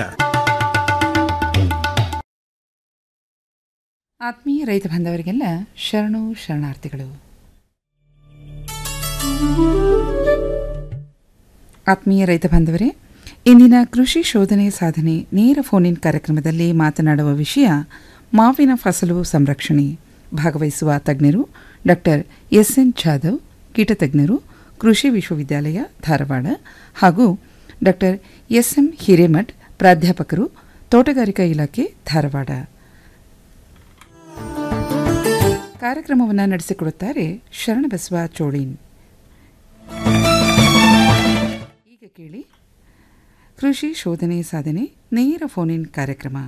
ಆತ್ಮೀಯ ರೈತ ಬಾಂಧವರಿಗೆಲ್ಲ ಶರಣು ಶರಣಾರ್ಥಿಗಳು ಆತ್ಮೀಯ ರೈತ ಬಾಂಧವರೇ ಇಂದಿನ ಕೃಷಿ ಶೋಧನೆ ಸಾಧನೆ ನೇರ ಫೋನ್ ಕಾರ್ಯಕ್ರಮದಲ್ಲಿ ಮಾತನಾಡುವ ವಿಷಯ ಮಾವಿನ ಫಸಲು ಸಂರಕ್ಷಣೆ ಭಾಗವಹಿಸುವ ತಜ್ಞರು ಡಾಕ್ಟರ್ ಎಸ್ ಎನ್ ಜಾಧವ್ ಕೀಟತಜ್ಞರು ಕೃಷಿ ವಿಶ್ವವಿದ್ಯಾಲಯ ಧಾರವಾಡ ಹಾಗೂ ಡಾಕ್ಟರ್ ಎಸ್ ಎಂ ಹಿರೇಮಠ್ ಪ್ರಾಧ್ಯಾಪಕರು ತೋಟಗಾರಿಕಾ ಇಲಾಖೆ ಧಾರವಾಡ ಕಾರ್ಯಕ್ರಮವನ್ನು ನಡೆಸಿಕೊಡುತ್ತಾರೆ ಶರಣಬಸವ ಚೋಳಿನ್ ಈಗ ಕೇಳಿ ಕೃಷಿ ಶೋಧನೆ ಸಾಧನೆ ನೇರ ಫೋನ್ ಇನ್ ಕಾರ್ಯಕ್ರಮ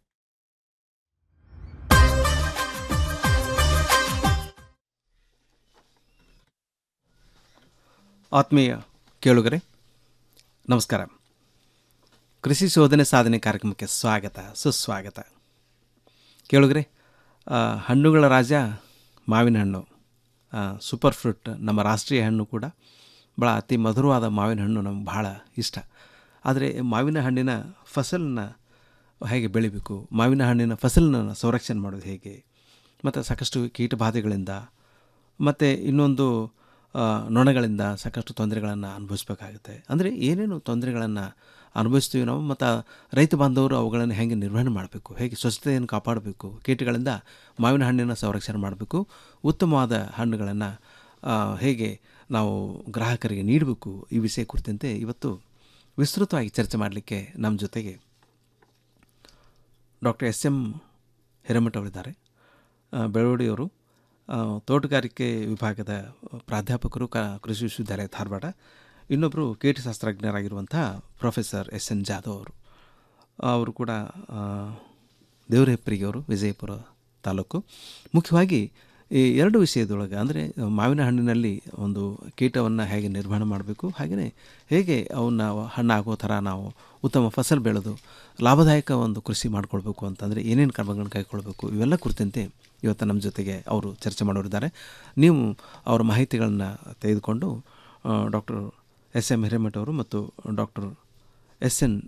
ಆತ್ಮೀಯ ಕೇಳುಗರೆ ನಮಸ್ಕಾರ ಕೃಷಿ ಶೋಧನೆ ಸಾಧನೆ ಕಾರ್ಯಕ್ರಮಕ್ಕೆ ಸ್ವಾಗತ ಸುಸ್ವಾಗತ ಕೇಳುಗರೆ ಆ, ಹಣ್ಣುಗಳ ರಾಜ ಮಾವಿನ ಹಣ್ಣು ಆ, ಸೂಪರ್ ಫ್ರೂಟ್ ನಮ್ಮ ರಾಷ್ಟ್ರೀಯ ಹಣ್ಣು ಕೂಡ ಭಾಳ ಅತಿ ಮಧುರವಾದ ಮಾವಿನ ಹಣ್ಣು ನಮ್ಗೆ ಭಾಳ ಇಷ್ಟ ಆದರೆ ಮಾವಿನ ಹಣ್ಣಿನ ಫಸಲನ್ನ ಹೇಗೆ ಬೆಳಿಬೇಕು ಮಾವಿನ ಹಣ್ಣಿನ ಫಸಲನ್ನ ಸಂರಕ್ಷಣೆ ಮಾಡೋದು ಹೇಗೆ ಮತ್ತು ಸಾಕಷ್ಟು ಕೀಟಬಾಧೆಗಳಿಂದ ಮತ್ತು ಇನ್ನೊಂದು ಆ, ನೊಣಗಳಿಂದ ಸಾಕಷ್ಟು ತೊಂದರೆಗಳನ್ನು ಅನುಭವಿಸ್ಬೇಕಾಗುತ್ತೆ ಅಂದರೆ ಏನೇನು ತೊಂದರೆಗಳನ್ನು ಅನುಭವಿಸ್ತೀವಿ ನಾವು ಮತ್ತು ರೈತ ಬಾಂಧವರು ಅವುಗಳನ್ನು ಹೇಗೆ ನಿರ್ವಹಣೆ ಮಾಡಬೇಕು ಹೇಗೆ ಸ್ವಚ್ಛತೆಯನ್ನು ಕಾಪಾಡಬೇಕು ಕೀಟಗಳಿಂದ ಮಾವಿನ ಹಣ್ಣಿನ ಸಂರಕ್ಷಣೆ ಮಾಡಬೇಕು ಉತ್ತಮವಾದ ಹಣ್ಣುಗಳನ್ನು ಹೇಗೆ ನಾವು ಗ್ರಾಹಕರಿಗೆ ನೀಡಬೇಕು ಈ ವಿಷಯ ಕುರಿತಂತೆ ಇವತ್ತು ವಿಸ್ತೃತವಾಗಿ ಚರ್ಚೆ ಮಾಡಲಿಕ್ಕೆ ನಮ್ಮ ಜೊತೆಗೆ ಡಾಕ್ಟರ್ ಎಸ್ ಎಂ ಹಿರೇಮಠ ಅವರಿದ್ದಾರೆ ಆ, ಬೆಳವಡಿಯವರು ಆ, ತೋಟಗಾರಿಕೆ ವಿಭಾಗದ ಪ್ರಾಧ್ಯಾಪಕರು ಕ ಕೃಷಿ ವಿಶ್ವವಿದ್ಯಾಲಯ ಧಾರವಾಡ ಇನ್ನೊಬ್ಬರು ಕೀಟಶಾಸ್ತ್ರಜ್ಞರಾಗಿರುವಂಥ ಪ್ರೊಫೆಸರ್ ಎಸ್ ಎನ್ ಜಾಧವ್ ಅವರು ಅವರು ಕೂಡ ಆ, ದೇವರಹೆಪ್ಪರಿಗೆ ಅವರು ವಿಜಯಪುರ ತಾಲೂಕು ಮುಖ್ಯವಾಗಿ ಈ ಎರಡು ವಿಷಯದೊಳಗೆ ಅಂದರೆ ಮಾವಿನ ಹಣ್ಣಿನಲ್ಲಿ ಒಂದು ಕೀಟವನ್ನು ಹೇಗೆ ನಿರ್ವಹಣೆ ಮಾಡಬೇಕು ಹಾಗೆಯೇ ಹೇಗೆ ಅವನ್ನ ಹಣ್ಣಾಗೋ ಥರ ನಾವು ಉತ್ತಮ ಫಸಲು ಬೆಳೆದು ಲಾಭದಾಯಕ ಒಂದು ಕೃಷಿ ಮಾಡ್ಕೊಳ್ಬೇಕು ಅಂತಂದರೆ ಏನೇನು ಕ್ರಮಗಳನ್ನು ಕೈಗೊಳ್ಳಬೇಕು ಇವೆಲ್ಲ ಕುರಿತಂತೆ ಇವತ್ತು ನಮ್ಮ ಜೊತೆಗೆ ಅವರು ಚರ್ಚೆ ಮಾಡೋರಿದ್ದಾರೆ ನೀವು ಅವರ ಮಾಹಿತಿಗಳನ್ನು ತೆಗೆದುಕೊಂಡು ಡಾಕ್ಟರ್ ಎಸ್ ಎಂ ಹಿರೇಮಠ ಅವರು ಮತ್ತು ಡಾಕ್ಟರ್ ಎಸ್ ಎನ್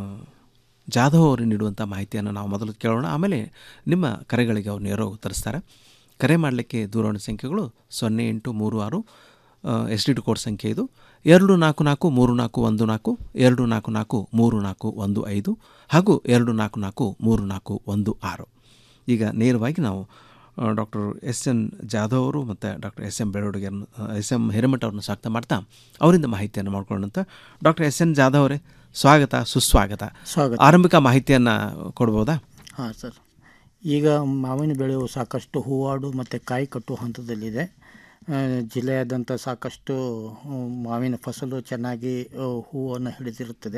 ಜಾಧವ್ ಅವರು ನೀಡುವಂಥ ಮಾಹಿತಿಯನ್ನು ನಾವು ಮೊದಲು ಕೇಳೋಣ ಆಮೇಲೆ ನಿಮ್ಮ ಕರೆಗಳಿಗೆ ಅವರು ನೇರ ಉತ್ತರಿಸ್ತಾರೆ ಕರೆ ಮಾಡಲಿಕ್ಕೆ ದೂರವಾಣಿ ಸಂಖ್ಯೆಗಳು ಸೊನ್ನೆ ಎಂಟು ಮೂರು ಆರು ಎಸ್ ಡಿ ಟಿ ಕೋಡ್ ಸಂಖ್ಯೆ ಇದು ಎರಡು ನಾಲ್ಕು ನಾಲ್ಕು ಮೂರು ನಾಲ್ಕು ಒಂದು ನಾಲ್ಕು ಎರಡು ನಾಲ್ಕು ನಾಲ್ಕು ಮೂರು ನಾಲ್ಕು ಒಂದು ಐದು ಹಾಗೂ ಎರಡು ನಾಲ್ಕು ನಾಲ್ಕು ಮೂರು ನಾಲ್ಕು ಒಂದು ಆರು ಈಗ ನೇರವಾಗಿ ನಾವು ಡಾಕ್ಟರ್ ಎಸ್ ಎನ್ ಜಾಧವ್ ಅವರು ಮತ್ತು ಡಾಕ್ಟರ್ ಎಸ್ ಎಂ ಬೆಳವಡಿಗೆ ಎಸ್ ಎಂ ಹಿರೇಮಠ ಅವ್ರನ್ನ ಸ್ವಾಗತ ಮಾಡ್ತಾ ಅವರಿಂದ ಮಾಹಿತಿಯನ್ನು ಮಾಡ್ಕೊಳ್ಳೋಣಂತ ಡಾಕ್ಟರ್ ಎಸ್ ಎನ್ ಜಾಧವ್ ಅವರೇ ಸ್ವಾಗತ ಸುಸ್ವಾಗತ ಸ್ವಾಗತ. ಆರಂಭಿಕ ಮಾಹಿತಿಯನ್ನು ಕೊಡ್ಬೋದಾ ಹಾಂ ಸರ್ ಈಗ ಮಾವಿನ ಬೆಳೆಯು ಸಾಕಷ್ಟು ಹೂವಾಡು ಮತ್ತು ಕಾಯಿ ಕಟ್ಟುವ ಹಂತದಲ್ಲಿದೆ ಆ, ಜಿಲ್ಲೆಯಾದ್ಯಂತ ಸಾಕಷ್ಟು ಆ, ಮಾವಿನ ಫಸಲು ಚೆನ್ನಾಗಿ ಆ, ಹೂವನ್ನು ಹಿಡಿದಿರುತ್ತದೆ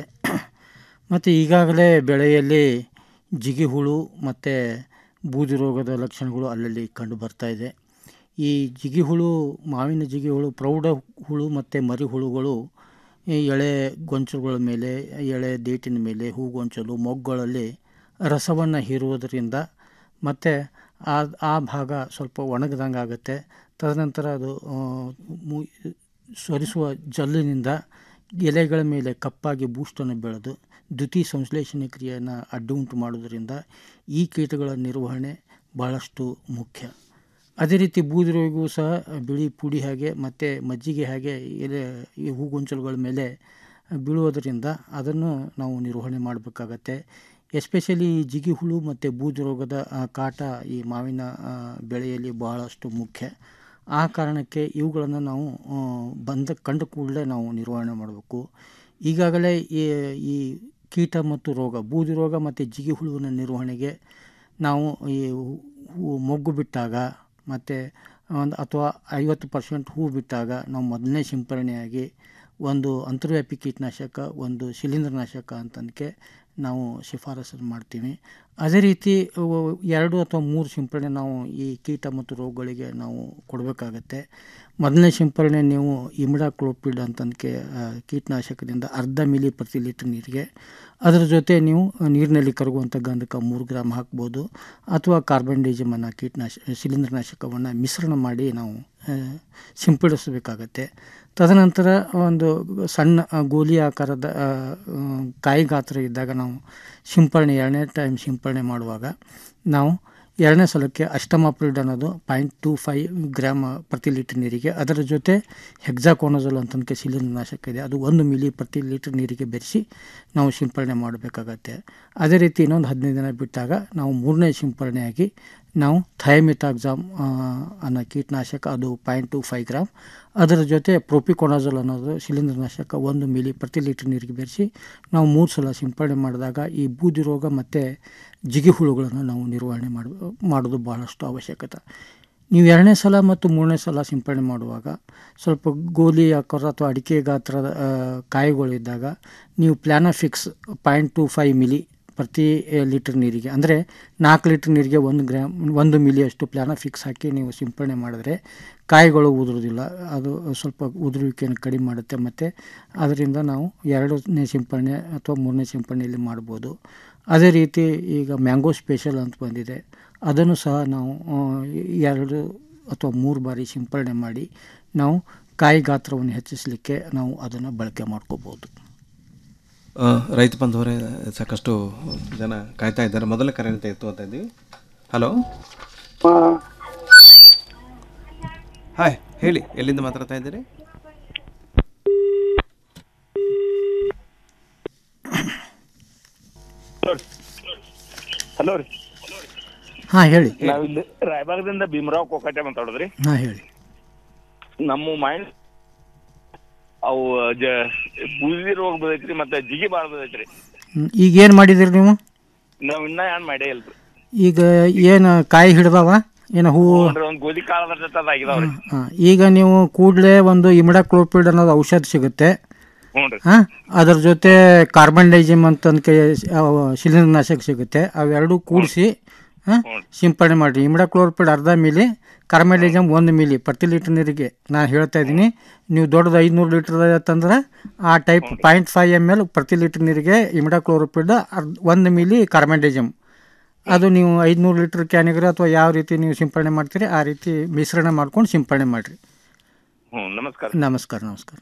ಮತ್ತು ಈಗಾಗಲೇ ಬೆಳೆಯಲ್ಲಿ ಜಿಗಿ ಹುಳು ಮತ್ತು ಬೂದಿ ರೋಗದ ಲಕ್ಷಣಗಳು ಅಲ್ಲಲ್ಲಿ ಕಂಡು ಬರ್ತಾ ಇದೆ ಈ ಜಿಗಿ ಹುಳು ಮಾವಿನ ಜಿಗಿ ಹುಳು ಪ್ರೌಢ ಹುಳು ಮತ್ತು ಮರಿ ಹುಳುಗಳು ಈ ಎಳೆ ಗೊಂಚಲುಗಳ ಮೇಲೆ ಎಳೆ ಡೇಟಿನ ಮೇಲೆ ಹೂಗೊಂಚಲು ಮೊಗ್ಗುಗಳಲ್ಲಿ ರಸವನ್ನು ಹೀರುವುದರಿಂದ ಮತ್ತು ಆ ಆ ಭಾಗ ಸ್ವಲ್ಪ ಒಣಗದಂಗೆ ಆಗುತ್ತೆ ತದನಂತರ ಅದು ಆ, ಮು- ಸರಿಸುವ ಜಲ್ಲಿನಿಂದ ಎಲೆಗಳ ಮೇಲೆ ಕಪ್ಪಾಗಿ ಬೂಷ್ಟನ್ನು ಬೆಳೆದು ದ್ಯುತಿ ಸಂಶ್ಲೇಷಣೆ ಕ್ರಿಯೆಯನ್ನು ಅಡ್ಡು ಉಂಟು ಮಾಡುವುದರಿಂದ ಈ ಕೀಟಗಳ ನಿರ್ವಹಣೆ ಭಾಳಷ್ಟು ಮುಖ್ಯ ಅದೇ ರೀತಿ ಬೂದಿ ರೋಗವು ಸಹ ಬಿಳಿ ಪುಡಿ ಹಾಗೆ ಮತ್ತು ಮಜ್ಜಿಗೆ ಹಾಗೆ ಎಲೆ ಈ ಹೂಗೊಂಚಲುಗಳ ಮೇಲೆ ಬೀಳುವುದರಿಂದ ಅದನ್ನು ನಾವು ನಿರ್ವಹಣೆ ಮಾಡಬೇಕಾಗತ್ತೆ ಎಸ್ಪೆಷಲಿ ಈ ಜಿಗಿ ಹುಳು ಮತ್ತು ಬೂದಿ ರೋಗದ ಆ, ಕಾಟ ಈ ಮಾವಿನ ಆ, ಬೆಳೆಯಲ್ಲಿ ಬಹಳಷ್ಟು ಮುಖ್ಯ ಆ ಕಾರಣಕ್ಕೆ ಇವುಗಳನ್ನು ನಾವು ಆ, ಬಂದ ಕಂಡ ಕೂಡಲೇ ನಾವು ನಿರ್ವಹಣೆ ಮಾಡಬೇಕು ಈಗಾಗಲೇ ಈ ಈ ಕೀಟ ಮತ್ತು ರೋಗ ಬೂದಿ ರೋಗ ಮತ್ತು ಜಿಗಿ ಹುಳುವಿನ ನಿರ್ವಹಣೆಗೆ ನಾವು ಈ ಹೂ- ಹೂ ಮೊಗ್ಗು ಬಿಟ್ಟಾಗ ಮತ್ತು ಒಂದು ಅಥವಾ ಐವತ್ತು ಪರ್ಸೆಂಟ್ ಹೂ ಬಿಟ್ಟಾಗ ನಾವು ಮೊದಲನೇ ಸಿಂಪರಣೆಯಾಗಿ ಒಂದು ಅಂತರ್ವ್ಯಾಪಿ ಕೀಟನಾಶಕ ಒಂದು ಶಿಲೀಂಧ್ರನಾಶಕ ಅಂತಂದಕ್ಕೆ ನಾವು ಶಿಫಾರಸನ್ನು ಮಾಡ್ತೀವಿ ಅದೇ ರೀತಿ ಅವು ಎರಡು ಅಥವಾ ಮೂರು ಸಿಂಪರಣೆ ನಾವು ಈ ಕೀಟ ಮತ್ತು ರೋಗಗಳಿಗೆ ನಾವು ಕೊಡಬೇಕಾಗತ್ತೆ ಮೊದಲನೇ ಸಿಂಪರಣೆ ನೀವು ಇಮಿಡಾಕ್ಲೋಪಿಡ್ ಅಂತಂದಕ್ಕೆ ಆ, ಕೀಟನಾಶಕದಿಂದ ಅರ್ಧ ಮಿಲಿ ಪ್ರತಿ ಲೀಟ್ರ್ ನೀರಿಗೆ ಅದರ ಜೊತೆ ನೀವು ನೀರಿನಲ್ಲಿ ಕರಗುವಂಥ ಗಂಧಕ ಮೂರು ಗ್ರಾಮ್ ಹಾಕ್ಬೋದು ಅಥವಾ ಕಾರ್ಬನ್ ಡೈಜಮನ್ನು ಕೀಟನಾಶ ಶಿಲೀಂಧ್ರನಾಶಕವನ್ನು ಮಿಶ್ರಣ ಮಾಡಿ ನಾವು ಆ, ಸಿಂಪಡಿಸಬೇಕಾಗತ್ತೆ ತದನಂತರ ಒಂದು ಸಣ್ಣ ಆ, ಗೋಲಿ ಆಕಾರದ ಆ, ಆ, ಕಾಯಿ ಗಾತ್ರ ಇದ್ದಾಗ ನಾವು ಸಿಂಪರಣೆ ಎರಡನೇ ಟೈಮ್ ಸಿಂಪರಣೆ ಮಾಡುವಾಗ ನಾವು ಎರಡನೇ ಸಲಕ್ಕೆ ಅಷ್ಟಮಾಪ್ರಿಡ್ ಅನ್ನೋದು ಪಾಯಿಂಟ್ ಟೂ ಫೈವ್ ಗ್ರಾಮ್ ಪ್ರತಿ ಲೀಟರ್ ನೀರಿಗೆ ಅದರ ಜೊತೆ ಹೆಕ್ಸಾಕೋನಜಲ್ ಅಂತಂದಕ್ಕೆ ಶಿಲೀಂಧ್ರನಾಶಕ ಇದೆ ಅದು ಒಂದು ಮಿಲಿ ಪ್ರತಿ ಲೀಟರ್ ನೀರಿಗೆ ಬೆರೆಸಿ ನಾವು ಸಿಂಪರಣೆ ಮಾಡಬೇಕಾಗತ್ತೆ ಅದೇ ರೀತಿ ಇನ್ನೊಂದು ಹದಿನೈದು ದಿನ ಬಿಟ್ಟಾಗ ನಾವು ಮೂರನೇ ಸಿಂಪರಣೆಯಾಗಿ ನಾವು ಥೈಮಿತಾಕ್ಸಾಮ್ ಅನ್ನೋ ಕೀಟನಾಶಕ ಅದು ಪಾಯಿಂಟ್ ಟು ಫೈವ್ ಗ್ರಾಮ್ ಅದರ ಜೊತೆ ಪ್ರೊಪಿಕೊನಾಜಲ್ ಅನ್ನೋದು ಶಿಲೀಂಧ್ರನಾಶಕ ಒಂದು ಮಿಲಿ ಪ್ರತಿ ಲೀಟರ್ ನೀರಿಗೆ ಬೆರೆಸಿ ನಾವು ಮೂರು ಸಲ ಸಿಂಪರಣೆ ಮಾಡಿದಾಗ ಈ ಬೂದಿ ರೋಗ ಮತ್ತು ಜಿಗಿ ಹುಳುಗಳನ್ನು ನಾವು ನಿರ್ವಹಣೆ ಮಾಡ ಮಾಡೋದು ಭಾಳಷ್ಟು ಅವಶ್ಯಕತೆ ನೀವು ಎರಡನೇ ಸಲ ಮತ್ತು ಮೂರನೇ ಸಲ ಸಿಂಪರಣೆ ಮಾಡುವಾಗ ಸ್ವಲ್ಪ ಗೋಲಿ ಆಕಾರ ಅಥವಾ ಅಡಿಕೆ ಗಾತ್ರದ ಆ, ಕಾಯಿಗಳಿದ್ದಾಗ ನೀವು Planofix point two five milli ಪ್ರತಿ ಲೀಟರ್ ನೀರಿಗೆ ಅಂದರೆ ನಾಲ್ಕು ಲೀಟರ್ ನೀರಿಗೆ ಒಂದು ಗ್ರಾಮ್ ಒಂದು ಮಿಲಿಯಷ್ಟು ಪ್ಲಾನಫಿಕ್ಸ್ ಹಾಕಿ ನೀವು ಸಿಂಪರಣೆ ಮಾಡಿದ್ರೆ ಕಾಯಿಗಳು ಉದುರೋದಿಲ್ಲ ಅದು ಸ್ವಲ್ಪ ಉದುರುವಿಕೆಯನ್ನು ಕಡಿಮೆ ಮಾಡುತ್ತೆ ಮತ್ತು ಅದರಿಂದ ನಾವು ಎರಡನೇ ಸಿಂಪರಣೆ ಅಥವಾ ಮೂರನೇ ಸಿಂಪರಣೆಯಲ್ಲಿ ಮಾಡ್ಬೋದು ಅದೇ ರೀತಿ ಈಗ ಮ್ಯಾಂಗೋ ಸ್ಪೆಷಲ್ ಅಂತ ಬಂದಿದೆ ಅದನ್ನು ಸಹ ನಾವು ಆ, ಎರಡು ಅಥವಾ ಮೂರು ಬಾರಿ ಸಿಂಪರಣೆ ಮಾಡಿ ನಾವು ಕಾಯಿ ಗಾತ್ರವನ್ನು ಹೆಚ್ಚಿಸಲಿಕ್ಕೆ ನಾವು ಅದನ್ನು ಬಳಕೆ ಮಾಡ್ಕೋಬೋದು ಆ, ರೈತ ಬಂಧುವರೇ ಸಾಕಷ್ಟು ಜನ ಕಾಯ್ತಾ ಇದ್ದಾರೆ ಮೊದಲ ಕರೆ ಅಂತ ಎತ್ತುತ್ತಾ ಇದ್ದೀವಿ ಹಲೋ ಹಾಯ್ ಹೇಳಿ ಎಲ್ಲಿಂದ ಮಾತಾಡ್ತಾ ಇದ್ದೀರಿ ಹಲೋ ರೀ ಹಾಂ ಹೇಳಿ ನಾವಿಲ್ಲಿ ರಾಯಬಾಗದಿಂದ ಭೀಮರಾವ್ ಕೋಕಟೆ ಮಾತಾಡೋದ್ರಿ ಹಾಂ ಹೇಳಿ ನಮ್ಮ ಮೈಂಡ್ ಅವು ಜ ಬೂದಿ ರೋಗ ಬಂದೈತ್ರಿ ಮತ್ತೆ ಜಿಗಿ ಭಾಳ ಬಂದೈತ್ರಿ ಹ್ಮ್. ಈಗ ಏನು ಮಾಡಿದಿರಿ ನೀವು ನಾವ್ ಇನ್ನ ಏನ್ ಮಾಡೇ ಇಲ್ರಿ ಈಗ ಏನು ಕಾಯಿ ಹಿಡ್ದಾವ ಏನು ಹೂವು ನೋಡ್ರಿ ಒಂದ್ ಗೋಧಿ ಕಾಳ ಬರ್ತೈತೆ ಅದ ಆಗಿದಾವ್ರಿ ಹಾಂ ಈಗ ನೀವು ಕೂಡಲೇ ಒಂದು ಇಮಿಡಾಕ್ಲೋಪಿಡ್ ಅನ್ನೋದು ಔಷಧ ಸಿಗುತ್ತೆ ಹ್ಞೂನ್ರಿ ಹಾಂ ಅದ್ರ ಜೊತೆ ಕಾರ್ಬನ್ ಡೈಜಿಮ್ ಅಂತ ಶಿಲೀಂಧ್ರನಾಶಕ ಸಿಗುತ್ತೆ ಅವೆರಡೂ ಕೂಡಿಸಿ ಹಾಂ ಸಿಂಪಡಣೆ ಮಾಡಿರಿ ಇಮಿಡಾಕ್ಲೋರ್ಪಿಡ್ ಅರ್ಧ ಮಿಲಿ ಕಾರ್ಮೆಲಿಜಮ್ ಒಂದು ಮಿಲಿ ಪ್ರತಿ ಲೀಟ್ರ್ ನೀರಿಗೆ ನಾನು ಹೇಳ್ತಾ ಇದ್ದೀನಿ ನೀವು ದೊಡ್ಡದು ಐದುನೂರು ಲೀಟ್ರ್ ಅಂತಂದ್ರೆ ಆ type point five M L ಪ್ರತಿ ಲೀಟ್ರ್ ನೀರಿಗೆ ಇಮಿಡಾಕ್ಲೋರ್ಪಿಡ್ ಅರ್ಧ ಒಂದು ಮಿಲಿ ಕಾರ್ಮೆಲಿಜಮ್ ಅದು ನೀವು ಐದುನೂರು ಲೀಟ್ರ್ ಕ್ಯಾನಿಗ್ರೆ ಅಥವಾ ಯಾವ ರೀತಿ ನೀವು ಸಿಂಪಡಣೆ ಮಾಡ್ತೀರಿ ಆ ರೀತಿ ಮಿಶ್ರಣ ಮಾಡ್ಕೊಂಡು ಸಿಂಪಡಣೆ ಮಾಡಿರಿ ಹ್ಞೂ ನಮಸ್ಕಾರ ನಮಸ್ಕಾರ ನಮಸ್ಕಾರ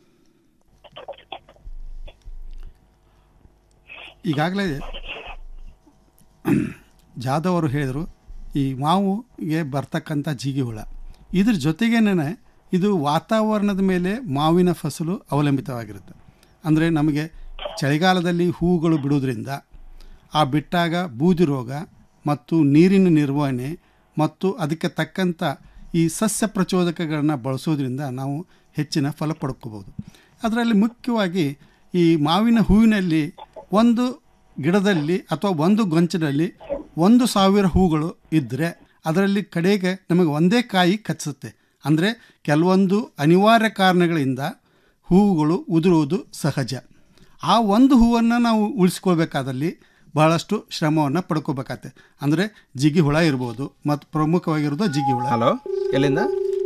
ಈಗಾಗಲೇ ಜಾಧವ್ ಅವರು ಹೇಳಿದರು ಈ ಮಾವಿಗೆ ಬರ್ತಕ್ಕಂಥ ಜಿಗಿ ಹುಳ ಇದ್ರ ಜೊತೆಗೇನೆ ಇದು ವಾತಾವರಣದ ಮೇಲೆ ಮಾವಿನ ಫಸಲು ಅವಲಂಬಿತವಾಗಿರುತ್ತೆ ಅಂದರೆ ನಮಗೆ ಚಳಿಗಾಲದಲ್ಲಿ ಹೂಗಳು ಬಿಡೋದ್ರಿಂದ ಆ ಬಿಟ್ಟಾಗ ಬೂದಿ ರೋಗ ಮತ್ತು ನೀರಿನ ನಿರ್ವಹಣೆ ಮತ್ತು ಅದಕ್ಕೆ ತಕ್ಕಂಥ ಈ ಸಸ್ಯ ಪ್ರಚೋದಕಗಳನ್ನು ಬಳಸೋದ್ರಿಂದ ನಾವು ಹೆಚ್ಚಿನ ಫಲ ಪಡ್ಕೋಬೋದು ಅದರಲ್ಲಿ ಮುಖ್ಯವಾಗಿ ಈ ಮಾವಿನ ಹೂವಿನಲ್ಲಿ ಒಂದು ಗಿಡದಲ್ಲಿ ಅಥವಾ ಒಂದು ಗೊಂಚಿನಲ್ಲಿ ಒಂದು ಸಾವಿರ ಹೂಗಳು ಇದ್ದರೆ ಅದರಲ್ಲಿ ಕಡೆಗೆ ನಮಗೆ ಒಂದೇ ಕಾಯಿ ಕಚ್ಚುತ್ತೆ ಅಂದರೆ ಕೆಲವೊಂದು ಅನಿವಾರ್ಯ ಕಾರಣಗಳಿಂದ ಹೂವುಗಳು ಉದುರುವುದು ಸಹಜ ಆ ಒಂದು ಹೂವನ್ನು ನಾವು ಉಳಿಸ್ಕೊಳ್ಬೇಕಾದಲ್ಲಿ ಬಹಳಷ್ಟು ಶ್ರಮವನ್ನು ಪಡ್ಕೋಬೇಕಾಗತ್ತೆ ಅಂದರೆ ಜಿಗಿ ಹುಳ ಇರ್ಬೋದು ಮತ್ತು ಪ್ರಮುಖವಾಗಿರೋದು ಜಿಗಿ ಹುಳ ಹಲೋ ಎಲ್ಲಿಂದ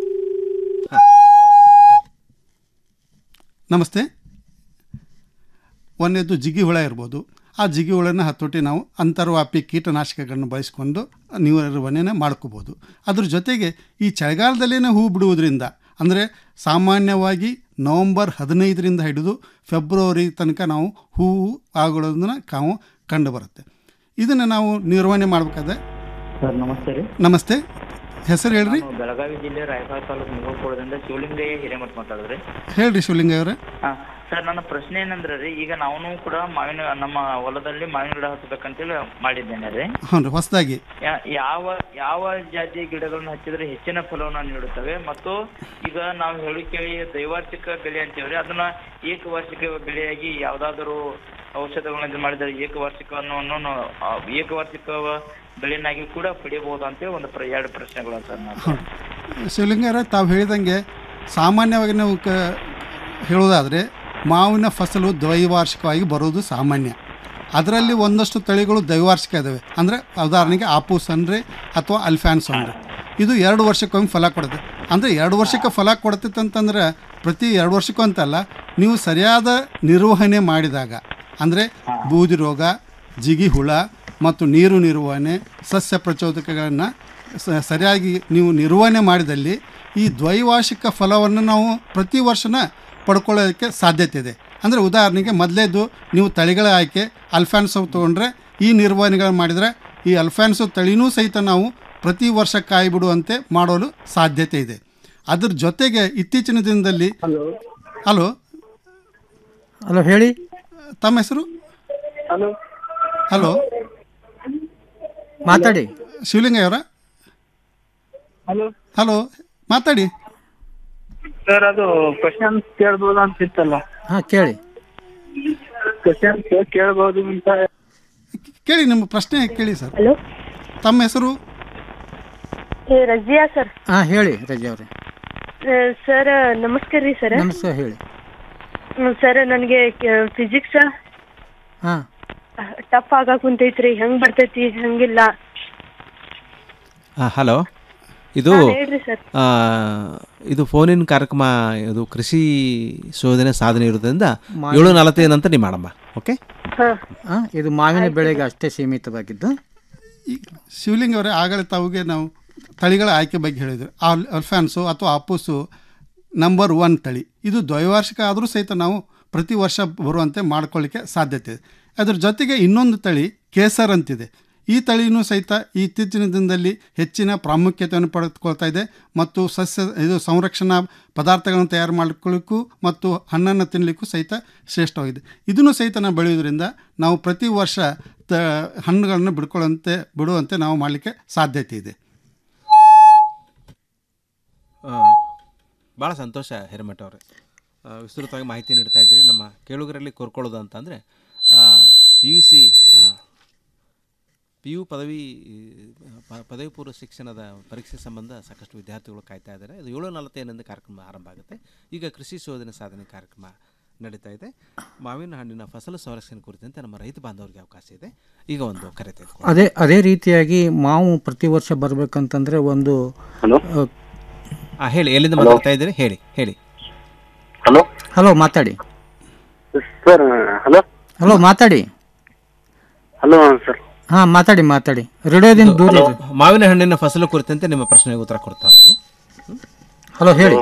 ನಮಸ್ತೆ ಒಂದನೇದು ಜಿಗಿ ಹುಳ ಇರ್ಬೋದು ಆ ಜಿಗಿ ಹುಳನ ಹತೋಟಿ ನಾವು ಅಂತರ್ವಾಪಿ ಕೀಟನಾಶಕಗಳನ್ನು ಬಳಸ್ಕೊಂಡು ನಿರ್ವಹಣೆನ ಮಾಡ್ಕೋಬೋದು ಅದ್ರ ಜೊತೆಗೆ ಈ ಚಳಿಗಾಲದಲ್ಲೇ ಹೂ ಬಿಡುವುದರಿಂದ ಅಂದರೆ ಸಾಮಾನ್ಯವಾಗಿ ನವಂಬರ್ ಹದಿನೈದರಿಂದ ಹಿಡಿದು ಫೆಬ್ರವರಿ ತನಕ ನಾವು ಹೂವು ಆಗೋದನ್ನು ನಾವು ಕಂಡು ಬರುತ್ತೆ ಇದನ್ನು ನಾವು ನಿರ್ವಹಣೆ ಮಾಡಬೇಕಾದ್ರೆ ಸರ್ ನಮಸ್ತೆ ರೀ ನಮಸ್ತೆ ಹೆಸರು ಹೇಳ್ರಿ ನಾನು ಬೆಳಗಾವಿ ಜಿಲ್ಲೆ ರಾಯಬಾಗ ತಾಲೂಕು ಮುಗೋಳ್ಕೋಳದಿಂದ ಶಿವಲಿಂಗಯ್ಯ ಹಿರೇಮಠ ಮಾತಾಡಿದ್ರಿ ಹೇಳ್ರಿ ಶಿವಲಿಂಗ ಅವರೇ ಹಾಂ ಸರ್ ನನ್ನ ಪ್ರಶ್ನೆ ಏನಂದ್ರೆ ರೀ ಈಗ ನಾವು ಕೂಡ ಮಾವಿನ ನಮ್ಮ ಹೊಲದಲ್ಲಿ ಮಾವಿನ ಗಿಡ ಹಚ್ಚಬೇಕಂತೇಳಿ ಮಾಡಿದ್ದೇನೆ ರೀ ಹ್ಞೂ ರೀ ಹೊಸದಾಗಿ ಯಾ- ಯಾವ ಯಾವ ಜಾತಿಯ ಗಿಡಗಳನ್ನ ಹಚ್ಚಿದ್ರೆ ಹೆಚ್ಚಿನ ಫಲವನ್ನು ನೀಡುತ್ತವೆ ಮತ್ತು ಈಗ ನಾವು ಹೇಳಿ ಕೇಳಿ ದ್ವೈವಾರ್ಷಿಕ ಬೆಳೆ ಅಂತೀವ್ರಿ ಅದನ್ನ ಏಕವಾರ್ಷಿಕ ಬೆಳೆಯಾಗಿ ಯಾವ್ದಾದ್ರು ಔಷಧಗಳನ್ನ ಇದು ಮಾಡಿದರೆ ಏಕವಾರ್ಷಿಕವನ್ನು ನಾವು, ಆ, ಏಕವಾರ್ಷಿಕ ಬೆಳೆನಾಗಿ ಕೂಡ ಪಡೆಯಬಹುದು ಅಂತೇಳಿ ಒಂದು ಪ್ರ- ಎರಡು ಪ್ರಶ್ನೆಗಳು ಸರ್ ನಾನು ಶಿವಲಿಂಗರ ತಾವು ಹೇಳಿದಂಗೆ ಸಾಮಾನ್ಯವಾಗಿ ನಾವು ಕ ಹೇಳೋದಾದರೆ ಮಾವಿನ ಫಸಲು ದ್ವೈವಾರ್ಷಿಕವಾಗಿ ಬರೋದು ಸಾಮಾನ್ಯ ಅದರಲ್ಲಿ ಒಂದಷ್ಟು ತಳಿಗಳು ದ್ವೈವಾರ್ಷಿಕ ಇದ್ದಾವೆ ಅಂದರೆ ಉದಾಹರಣೆಗೆ ಆಪೂಸ್ ಅಂದರೆ ಅಥವಾ ಅಲ್ಫ್ಯಾನ್ಸ್ ಅಂದರೆ ಇದು ಎರಡು ವರ್ಷಕ್ಕೊಮ್ಮೆ ಫಲ ಕೊಡುತ್ತೆ ಅಂದರೆ ಎರಡು ವರ್ಷಕ್ಕೆ ಫಲ ಕೊಡ್ತೈತೆ ಅಂತಂದ್ರೆ ಪ್ರತಿ ಎರಡು ವರ್ಷಕ್ಕೂ ಅಂತಲ್ಲ ನೀವು ಸರಿಯಾದ ನಿರ್ವಹಣೆ ಮಾಡಿದಾಗ ಅಂದರೆ ಬೂದಿ ರೋಗ ಜಿಗಿ ಹುಳ ಮತ್ತು ನೀರು ನಿರ್ವಹಣೆ ಸಸ್ಯ ಪ್ರಚೋದಕಗಳನ್ನು ಸ- ಸರಿಯಾಗಿ ನೀವು ನಿರ್ವಹಣೆ ಮಾಡಿದಲ್ಲಿ ಈ ದ್ವೈವಾರ್ಷಿಕ ಫಲವನ್ನು ನಾವು ಪ್ರತಿ ವರ್ಷನ ಪಡ್ಕೊಳ್ಳೋದಕ್ಕೆ ಸಾಧ್ಯತೆ ಇದೆ ಅಂದರೆ ಉದಾಹರಣೆಗೆ ಮೊದಲೇದು ನೀವು ತಳಿಗಳ ಆಯ್ಕೆ ಅಲ್ಫಾನ್ಸೋ ತೊಗೊಂಡ್ರೆ ಈ ನಿರ್ವಹಣೆಗಳು ಮಾಡಿದರೆ ಈ ಅಲ್ಫಾನ್ಸೋ ತಳಿನೂ ಸಹಿತ ನಾವು ಪ್ರತಿ ವರ್ಷ ಕಾಯಿ ಬಿಡುವಂತೆ ಮಾಡಲು ಸಾಧ್ಯತೆ ಇದೆ ಅದ್ರ ಜೊತೆಗೆ ಇತ್ತೀಚಿನ ದಿನದಲ್ಲಿ ಹಲೋ ಹಲೋ ಹೇಳಿ ತಮ್ಮ ಹೆಸರು ಹಲೋ ಹಲೋ ಮಾತಾಡಿ ಶಿವಲಿಂಗಯ್ಯವರ ಹಲೋ ಹಲೋ ಮಾತಾಡಿ ಸರ್ ಅದು ಕ್ವಶನ್ ಕೇಳ್ಬೋದು ಅಂತ ಇತ್ತಲ್ಲ ಹಾಂ ಕೇಳಿ ಕ್ವಶನ್ ಕೇಳ್ಬೋದು ಅಂತ ಕೇಳಿ ನಿಮ್ಮ ಪ್ರಶ್ನೆ ಕೇಳಿ ಸರ್ ಹಲೋ ತಮ್ಮ ಹೆಸರು ಏ ರಜಿಯಾ ಸರ್ ಹಾಂ ಹೇಳಿ ರಜೆ ಅವರೇ ಸರ್ ನಮಸ್ಕಾರ ರೀ ಸರ್ ನಮಸ್ತೆ ಹೇಳಿ ಸರ್ ನನಗೆ ಫಿಸಿಕ್ಸ್ ಹಾಂ ಟಫ್ ಆಗಾಕ ಕುಂತೈತ್ರಿ ಹೆಂಗ್ ಬರ್ತೈತಿ ಹಂಗಿಲ್ಲ ಹಲೋ ಇದು ಹಾ, ಹೇಳ್ರಿ ಸರ್. ಆ, ಇದು ಫೋನಿನ ಕಾರ್ಯಕ್ರಮ ಇದು ಕೃಷಿ ಶೋಧನೆ ಸಾಧನೆ ಇರೋದ್ರಿಂದ ಮಾ- ಏಳು ನಲವತ್ತೈದು ನಂತರ ನೀವು ಮಾಡಮ್ಮ ಓಕೆ ಆ, ಇದು ಮಾವಿನ ಬೆಳೆಗೆ ಅಷ್ಟೇ ಸೀಮಿತವಾಗಿದ್ದು ಶಿವಲಿಂಗ ಅವರೇ ಆಗಲೇ ತಾವಿಗೆ ನಾವು ತಳಿಗಳ ಆಯ್ಕೆ ಬಗ್ಗೆ ಹೇಳಿದ್ರು ಆಲ್ ಅಲ್ಫಾನ್ಸು ಅಥವಾ ಅಪ್ಪುಸು ನಂಬರ್ ಒನ್ ತಳಿ ಇದು ದ್ವೈವಾರ್ಷಿಕ ಆದರೂ ಸಹಿತ ನಾವು ಪ್ರತಿ ವರ್ಷ ಬರುವಂತೆ ಮಾಡ್ಕೊಳ್ಳಿಕ್ಕೆ ಸಾಧ್ಯತೆ ಇದೆ ಅದ್ರ ಜೊತೆಗೆ ಇನ್ನೊಂದು ತಳಿ ಕೇಸರ್ ಅಂತಿದೆ ಈ ತಳಿನೂ ಸಹಿತ ಈ ಇತ್ತೀಚಿನ ದಿನದಲ್ಲಿ ಹೆಚ್ಚಿನ ಪ್ರಾಮುಖ್ಯತೆಯನ್ನು ಪಡೆದುಕೊಳ್ತಾ ಇದೆ ಮತ್ತು ಸಸ್ಯ ಇದು ಸಂರಕ್ಷಣಾ ಪದಾರ್ಥಗಳನ್ನು ತಯಾರು ಮಾಡ್ಕೊಳ್ಳಿಕ್ಕೂ ಮತ್ತು ಹಣ್ಣನ್ನು ತಿನ್ನಲಿಕ್ಕೂ ಸಹಿತ ಶ್ರೇಷ್ಠವಾಗಿದೆ ಇದನ್ನು ಸಹಿತ ನಾವು ಬೆಳೆಯೋದ್ರಿಂದ ನಾವು ಪ್ರತಿ ವರ್ಷ ತ ಹಣ್ಣುಗಳನ್ನು ಬಿಡ್ಕೊಳ್ಳುವಂತೆ ಬಿಡುವಂತೆ ನಾವು ಮಾಡಲಿಕ್ಕೆ ಸಾಧ್ಯತೆ ಇದೆ ಭಾಳ ಸಂತೋಷ ಹಿರೇಮಠ ಅವರೇ ಆ, ವಿಸ್ತೃತವಾಗಿ ಮಾಹಿತಿ ನೀಡ್ತಾ ಇದ್ದೀರಿ ನಮ್ಮ ಕೇಳುಗರಲ್ಲಿ ಕೋರ್ಕೊಳ್ಳೋದು ಅಂತಂದರೆ P U C P U ಪದವಿ ಪ- ಪದವಿ ಪೂರ್ವ ಶಿಕ್ಷಣದ ಪರೀಕ್ಷೆ ಸಂಬಂಧ ಸಾಕಷ್ಟು ವಿದ್ಯಾರ್ಥಿಗಳು ಕಾಯ್ತಾ ಇದ್ದಾರೆ ಇದು ಏಳು ನಲವತ್ತೈದರಿಂದ ಕಾರ್ಯಕ್ರಮ ಆರಂಭ ಆಗುತ್ತೆ ಈಗ ಕೃಷಿ ಶೋಧನೆ ಸಾಧನೆ ಕಾರ್ಯಕ್ರಮ ನಡೀತಾ ಇದೆ ಮಾವಿನ ಹಣ್ಣಿನ ಫಸಲು ಸಂರಕ್ಷಣೆ ಕುರಿತಂತೆ ನಮ್ಮ ರೈತ ಬಾಂಧವರಿಗೆ ಅವಕಾಶ ಇದೆ ಈಗ ಒಂದು ಕರೆ ತೆಗೆದುಕೊಳ್ಳೋಣ. ಅದೇ ಅದೇ ರೀತಿಯಾಗಿ ಮಾವು ಪ್ರತಿ ವರ್ಷ ಬರಬೇಕಂತಂದ್ರೆ ಒಂದು ಆ, ಆ, ಹೇಳಿ ಎಲ್ಲಿಂದ ಮಾತಾಡ್ತಾ ಇದ್ದೀರಿ ಹೇಳಿ ಹೇಳಿ ಹಲೋ ಹಲೋ ಮಾತಾಡಿ ಸರ್ ಹಲೋ ಹಲೋ ಮಾತಾಡಿ ಹಲೋ ಸರ್ ಹಾಂ ಮಾತಾಡಿ ಮಾತಾಡಿ ರೇಡಿಯೋದಿಂದ ದೂರ ಇರಿ. ಮಾವಿನ ಹಣ್ಣಿನ ಫಸಲು ಕುರಿತಂತೆ ನಿಮ್ಮ ಪ್ರಶ್ನೆಗೆ ಉತ್ತರ ಕೊಡ್ತಾ ಇರೋದು ಹಲೋ ಹೇಳಿ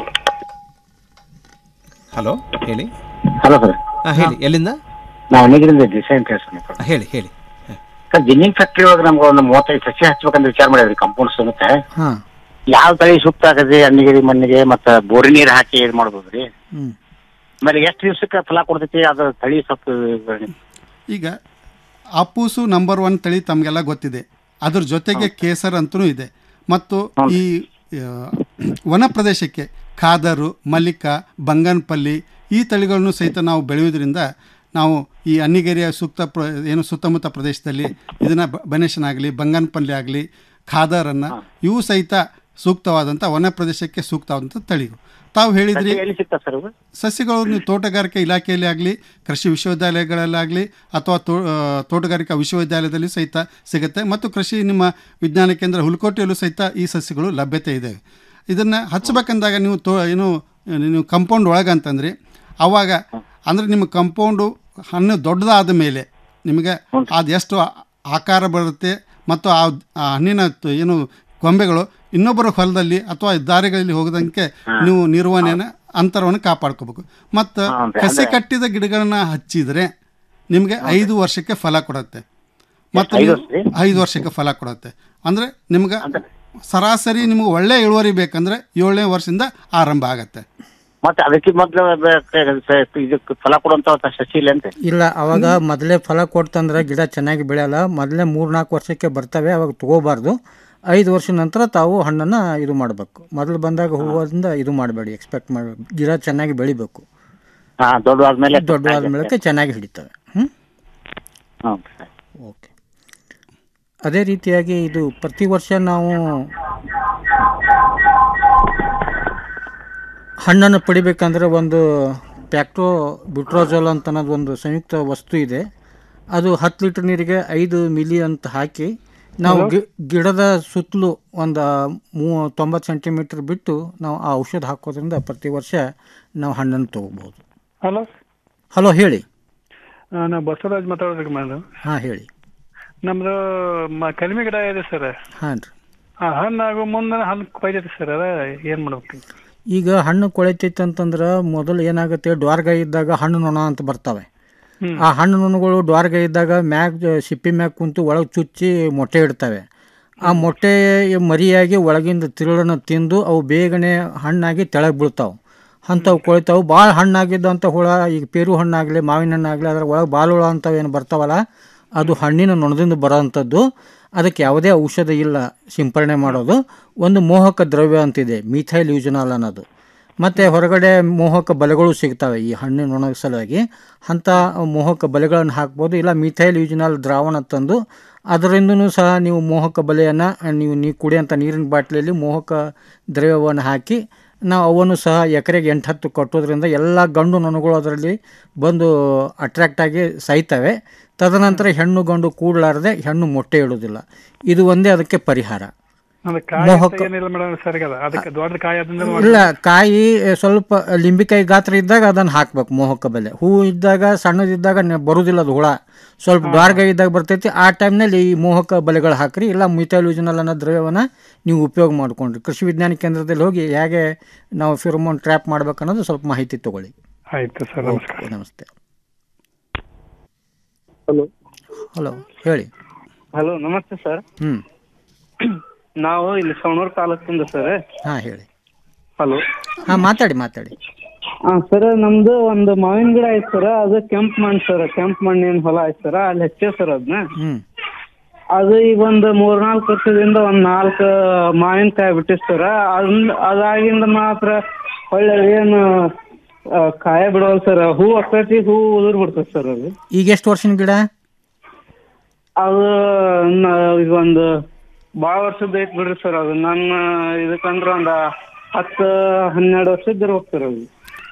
ಹಲೋ ಹೇಳಿ ಹಲೋ ಸರ್ ಆ, ಹೇಳಿ ಎಲ್ಲಿಂದ ನಾವು ಅನೇಕರಿಂದ ಡಿಸೈನ್ ಕೆಲಸ ಆ, ಹೇಳಿ ಹೇಳಿ ಸರ್ ಜಿನ್ನಿಂಗ್ ಫ್ಯಾಕ್ಟ್ರಿ ಒಳಗೆ ನಮ್ಗೆ ಒಂದು ಮೂವತ್ತೈದು ಸಸಿ ಹಚ್ಬೇಕಂತ ವಿಚಾರ ಮಾಡಿದ್ರಿ ಕಂಪೌಂಡ್ ಸಮೇತ ಹಾಂ ಯಾವ ತಳಿ ಸೂಕ್ತ ಆಗದೆ ಅನ್ನಿಗಿರಿ ಮಣ್ಣಿಗೆ ಮತ್ತೆ ಬೋರಿ ನೀರು ಹಾಕಿ ಇದು ಮಾಡ್ಬೋದ್ರಿ ಹ್ಮ್. ಆಮೇಲೆ ಎಷ್ಟು ದಿವ್ಸಕ್ಕೆ ಫಲ ಕೊಡ್ತೈತಿ ಅದ್ರ ತಳಿ ಸ್ವಲ್ಪ ವಿವರಣೆ. ಈಗ ಅಪ್ಪೂಸು ನಂಬರ್ ಒನ್ ತಳಿ ತಮಗೆಲ್ಲ ಗೊತ್ತಿದೆ ಅದ್ರ ಜೊತೆಗೆ ಕೇಸರ್ ಅಂತೂ ಇದೆ ಮತ್ತು ಈ ಆ, ವನ ಪ್ರದೇಶಕ್ಕೆ ಖಾದರು ಮಲ್ಲಿಕ ಬಂಗನ್ಪಲ್ಲಿ ಈ ತಳಿಗಳನ್ನು ಸಹಿತ ನಾವು ಬೆಳೆಯೋದ್ರಿಂದ ನಾವು ಈ ಅನ್ನಿಗೇರಿಯ ಸೂಕ್ತ ಪ್ರ ಏನು ಸುತ್ತಮುತ್ತ ಪ್ರದೇಶದಲ್ಲಿ ಇದನ್ನು ಬನೇಶನಾಗಲಿ ಬಂಗನ್ಪಲ್ಲಿ ಆಗಲಿ ಖಾದರನ್ನು ಇವು ಸಹಿತ ಸೂಕ್ತವಾದಂಥ ವನ ಪ್ರದೇಶಕ್ಕೆ ಸೂಕ್ತವಾದಂಥ ತಳಿಗಳು ತಾವು ಹೇಳಿದ್ರಿ ಸಸಿ ಎಲ್ಲಿ ಸಿಗ್ತಾವ್ ಸರ್ ಇವು? ಸಸ್ಯಗಳು ನೀವು ತೋಟಗಾರಿಕೆ ಇಲಾಖೆಯಲ್ಲಿ ಆಗಲಿ ಕೃಷಿ ವಿಶ್ವವಿದ್ಯಾಲಯಗಳಲ್ಲಾಗಲಿ ಅಥವಾ ತೋ ಆ, ತೋಟಗಾರಿಕಾ ವಿಶ್ವವಿದ್ಯಾಲಯದಲ್ಲಿ ಸಹಿತ ಸಿಗುತ್ತೆ ಮತ್ತು ಕೃಷಿ ನಿಮ್ಮ ವಿಜ್ಞಾನ ಕೇಂದ್ರ ಹುಲಕೋಟೆಯಲ್ಲೂ ಸಹಿತ ಈ ಸಸ್ಯಗಳು ಲಭ್ಯತೆ ಇದೆ ಇದನ್ನು ಹಚ್ಚಬೇಕಂದಾಗ ನೀವು ತೋ ಏನು ನೀವು ಕಂಪೌಂಡ್ ಒಳಗೆ ಅಂತಂದ್ರಿ ಆವಾಗ ಅಂದರೆ ನಿಮ್ಮ ಕಂಪೌಂಡು ಹಣ್ಣು ದೊಡ್ಡದಾದ ಮೇಲೆ ನಿಮಗೆ ಅದು ಎಷ್ಟು ಆ- ಆಕಾರ ಬರುತ್ತೆ ಮತ್ತು ಆ ಆ ಹಣ್ಣಿನ ತ- ಏನು ಕೊಂಬೆಗಳು ಇನ್ನೊಬ್ಬರ ಹೊಲದಲ್ಲಿ ಅಥವಾ ದಾರಿಗಳಲ್ಲಿ ಹೋಗದಂಗೆ ನೀವು ನಿರ್ವಹಣೆನ ಅಂತರವನ್ನು ಕಾಪಾಡ್ಕೋಬೇಕು ಮತ್ತು ಹಾ, ಅಂದ್ರೆ- ಕಸಿ ಕಟ್ಟಿದ ಗಿಡಗಳನ್ನ ಹಚ್ಚಿದರೆ ನಿಮಗೆ ಐದು ವರ್ಷಕ್ಕೆ ಫಲ ಕೊಡುತ್ತೆ ಮತ್ತು ಐದು ನೀವು- ಐದು ವರ್ಷಕ್ಕೆ ಫಲ ಕೊಡುತ್ತೆ ಅಂದರೆ ನಿಮ್ಗೆ ಸರಾಸರಿ ನಿಮ್ಗೆ ಒಳ್ಳೆ ಇಳುವರಿ ಬೇಕಂದ್ರೆ ಏಳನೇ ವರ್ಷದಿಂದ ಆರಂಭ ಆಗತ್ತೆ ಮತ್ತೆ ಅದಕ್ಕೆ ಮೊದಲು ಇದಕ್ಕೆ ಫಲ ಕೊಡುವಂತ ಸಸಿ ಇಲ್ಲ ಅಂತ ಇಲ್ಲ ಅವಾಗ ಮೊದಲೇ ಫಲ ಕೊಡ್ತಂದ್ರೆ ಗಿಡ ಚೆನ್ನಾಗಿ ಬೆಳೆಯಲ್ಲ ಮೊದಲೇ ಮೂರ್ನಾಲ್ಕು ವರ್ಷಕ್ಕೆ ಬರ್ತವೆ ಅವಾಗ ತಗೋಬಾರ್ದು ಐದು ವರ್ಷ ನಂತರ ತಾವು ಹಣ್ಣನ್ನು ಇದು ಮಾಡಬೇಕು ಮೊದಲು ಬಂದಾಗ ಹೂವಿಂದ ಇದು ಮಾಡಬೇಡಿ ಎಕ್ಸ್ಪೆಕ್ಟ್ ಮಾಡಿ ಗಿಡ ಚೆನ್ನಾಗಿ ಬೆಳಿಬೇಕು ಹಾ ದೊಡ್ಡವಾದ್ಮೇಲೆ ದೊಡ್ಡವಾದ ಮೇಲೆ ಚೆನ್ನಾಗಿ ಹಿಡಿತವೆ ಹ್ಞೂ ಹ್ಞೂ ಓಕೆ ಅದೇ ರೀತಿಯಾಗಿ ಇದು ಪ್ರತಿ ವರ್ಷ ನಾವು ಹಣ್ಣನ್ನು ಪಡಿಬೇಕಂದ್ರೆ ಒಂದು ಪ್ಯಾಕ್ಟೋ ಬ್ಯುಟ್ರೋಜೋಲ್ ಅಂತ ಅನ್ನೋದು ಒಂದು ಸಂಯುಕ್ತ ವಸ್ತು ಇದೆ ಅದು ಹತ್ತು ಲೀಟರ್ ನೀರಿಗೆ ಐದು ಮಿಲಿ ಅಂತ ಹಾಕಿ ನಾವು ಗಿ- ಗಿಡದ ಸುತ್ತಲೂ ಒಂದು ಮೂ ತೊಂಬತ್ತು ಸೆಂಟಿಮೀಟ್ರ್ ಬಿಟ್ಟು ನಾವು ಆ ಔಷಧ ಹಾಕೋದ್ರಿಂದ ಪ್ರತಿ ವರ್ಷ ನಾವು ಹಣ್ಣನ್ನು ತೊಗೋಬೋದು ಹಲೋ ಹಲೋ ಹೇಳಿ ನಾ ಬಸವರಾಜ್ ಮಾತಾಡೋದಕ್ಕೆ ಮೇಡಮ್ ಹಾಂ ಹೇಳಿ ನಮ್ದು ಮ- ಕಡಿಮೆ ಗಿಡ ಇದೆ ಸರ್ ಹಾಂ ರೀ ಆ ಹಣ್ಣಾಗೋ ಮುಂದೆ ಹಣ್ಣು ಕೊಯ್ದೈತಿ ಸರ್ ಅದ ಏನ್ ಮಾಡ್ಬೇಕು ಈಗ ಹಣ್ಣು ಕೊಳೆತೈತೆ ಅಂತಂದ್ರೆ ಮೊದಲು ಏನಾಗುತ್ತೆ ಡ್ವಾರ್ಗ ಇದ್ದಾಗ ಹಣ್ಣು ನೊಣ ಅಂತ ಬರ್ತವೆ ಹ್ಮ್. ಆ ಹಣ್ಣು ನೊಣಗಳು ಡ್ವಾರ್ಗ ಇದ್ದಾಗ ಮ್ಯಾಗ್ ಸಿಪ್ಪಿ ಮ್ಯಾಗ್ ಕುಂತು ಒಳಗೆ ಚುಚ್ಚಿ ಮೊಟ್ಟೆ ಇಡ್ತವೆ ಆ ಮೊಟ್ಟೆ ಮರಿಯಾಗಿ ಒಳಗಿಂದ ತಿರುಳನ್ನು ತಿಂದು ಅವು ಬೇಗನೆ ಹಣ್ಣಾಗಿ ತೆಳಗೆ ಬೀಳ್ತಾವೆ ಅಂಥವು ಕೊಳಿತಾವು ಭಾಳ ಹಣ್ಣಾಗಿದ್ದಂಥ ಹುಳ ಈಗ ಪೇರು ಹಣ್ಣಾಗಲಿ ಮಾವಿನ ಹಣ್ಣಾಗಲಿ ಅದ್ರ ಒಳಗೆ ಬಾಲು ಹುಳ ಅಂಥವು ಏನು ಬರ್ತಾವಲ್ಲ ಅದು ಹಣ್ಣಿನ ನೊಣದಿಂದ ಬರೋವಂಥದ್ದು ಅದಕ್ಕೆ ಯಾವುದೇ ಔಷಧ ಇಲ್ಲ ಸಿಂಪರಣೆ ಮಾಡೋದು ಒಂದು ಮೋಹಕ ದ್ರವ್ಯ ಅಂತಿದೆ ಮಿಥೈಲ್ ಯೂಜನಾಲ್ ಅನ್ನೋದು ಮತ್ತು ಹೊರಗಡೆ ಮೋಹಕ ಬಲೆಗಳು ಸಿಗ್ತವೆ ಈ ಹಣ್ಣಿನ ನೊಣ ಸಲುವಾಗಿ ಅಂಥ ಮೋಹಕ ಬಲೆಗಳನ್ನು ಹಾಕ್ಬೋದು ಇಲ್ಲ ಮಿಥೈಲ್ ಯೂಜನಾಲ್ ದ್ರಾವಣ ತಂದು ಅದರಿಂದನೂ ಸಹ ನೀವು ಮೋಹಕ ಬಲೆಯನ್ನು ನೀವು ನೀ ಕುಡಿಯೋಂಥ ನೀರಿನ ಬಾಟ್ಲಿಯಲ್ಲಿ ಮೋಹಕ ದ್ರವ್ಯವನ್ನು ಹಾಕಿ ನಾವು ಅವನ್ನು ಸಹ ಎಕರೆಗೆ ಎಂಟು ಹತ್ತು ಕಟ್ಟೋದ್ರಿಂದ ಎಲ್ಲ ಗಂಡು ನೊಣಗಳು ಅದರಲ್ಲಿ ಬಂದು ಅಟ್ರಾಕ್ಟ್ ಆಗಿ ಸಾಯ್ತವೆ ತದನಂತರ ಹೆಣ್ಣು ಗಂಡು ಕೂಡಲಾರದೆ ಹೆಣ್ಣು ಮೊಟ್ಟೆ ಇಡೋದಿಲ್ಲ ಇದು ಒಂದೇ ಅದಕ್ಕೆ ಪರಿಹಾರ ಅದು ಕಾಯಿ ಮೋಹಕ- ಅಂತ ಏನಿಲ್ಲ ಮೇಡಮ್ ಸರಿ ಅದ ಅದಕ್ಕೆ ದೊಡ್ಡ ಕಾಯಿ ಅದನ್ನ ಇಲ್ಲ ಕಾಯಿ ಸ್ವಲ್ಪ ಲಿಂಬಿಕಾಯಿ ಗಾತ್ರ ಇದ್ದಾಗ ಅದನ್ನು ಹಾಕ್ಬೇಕು ಮೋಹಕ ಬೆಲೆ ಹೂ ಇದ್ದಾಗ ಸಣ್ಣದಿದ್ದಾಗ ನೆ- ಬರುದಿಲ್ಲ ಅದು ಹುಳ ಸ್ವಲ್ಪ ಡ್ವಾರ್ಗ ಇದ್ದಾಗ ಬರ್ತೈತಿ ಆ ಟೈಮ್ನಲ್ಲಿ ಈ ಮೋಹಕ ಬಲೆಗಳು ಹಾಕ್ರಿ ಇಲ್ಲ ಮಿಥೈಲೂಜನಲ್ ಅನ್ನೋ ದ್ರವ್ಯವನ್ನು ನೀವು ಉಪಯೋಗ ಮಾಡ್ಕೊಂಡ್ರಿ ಕೃಷಿ ವಿಜ್ಞಾನ ಕೇಂದ್ರದಲ್ಲಿ ಹೋಗಿ ಹೇಗೆ ನಾವು ಫಿರೋಮೋನ್ ಟ್ರ್ಯಾಪ್ ಮಾಡ್ಬೇಕು ಅನ್ನೋದು ಸ್ವಲ್ಪ ಮಾಹಿತಿ ತಗೊಳ್ಳಿ ಆಯ್ತು ಸರ್ ನಮಸ್ಕಾರ ಓಕೆ, ನಮಸ್ತೆ ಹಲೋ ಹಲೋ ಹೇಳಿ ಹಲೋ ನಮಸ್ತೆ ಸರ್ ಹ್ಞೂ ನಾವು ಇಲ್ಲಿ ಸವಣೂರು ತಾಲೂಕಿಂದ ಸರ್ ಹಾಂ ಹೇಳಿ ಹಲೋ ಹಾಂ ಮಾತಾಡಿ ಮಾತಾಡಿ ಹಾ ಸರ್ ನಮ್ದು ಒಂದು ಮಾವಿನ ಗಿಡ ಐತೆ ಸರ್ ಅದು ಕೆಂಪು ಮಣ್ಣು ಸರ್ ಕೆಂಪು ಮಣ್ಣಿನ ಹೊಲ ಐತೆ ಸರ್ ಅಲ್ಲಿ ಹಚ್ಚೇವ್ ಸರ್ ಅದನ್ನ ಹ್ಞೂ ಅದು ಈಗ ಒಂದು ಮೂರ್ನಾಲ್ಕು ವರ್ಷದಿಂದ ಒಂದ್ ನಾಲ್ಕು ಮಾವಿನಕಾಯಿ ಬಿಟ್ಟಿತ್ತು ಸರ್ ಅದನ್ನ ಅದಾಗಿಂದ ಮಾತ್ರ ಒಳ್ಳೆ ಏನು ಆ, ಕಾಯ ಬಿಡೋಲ್ಲ ಸರ್ ಹೂ ಆಗ್ತೈತಿ ಹೂ ಉದುರ್ ಬಿಡ್ತೈತಿ ಸರ್ ಅದು ಈಗ ಎಷ್ಟು ವರ್ಷದ ಗಿಡ ಅದು ನ- ಈಗ ಒಂದು ಭಾಳ ವರ್ಷದ ಐತಿ ಬಿಡ್ರಿ ಸರ್ ಅದು ನನ್ನ ಇದಕ್ಕಂದ್ರ ಒಂದ್ ಹತ್ತು ಹನ್ನೆರಡು ವರ್ಷದ ಇರ್ಬೇಕು ಸರ್ ಅದು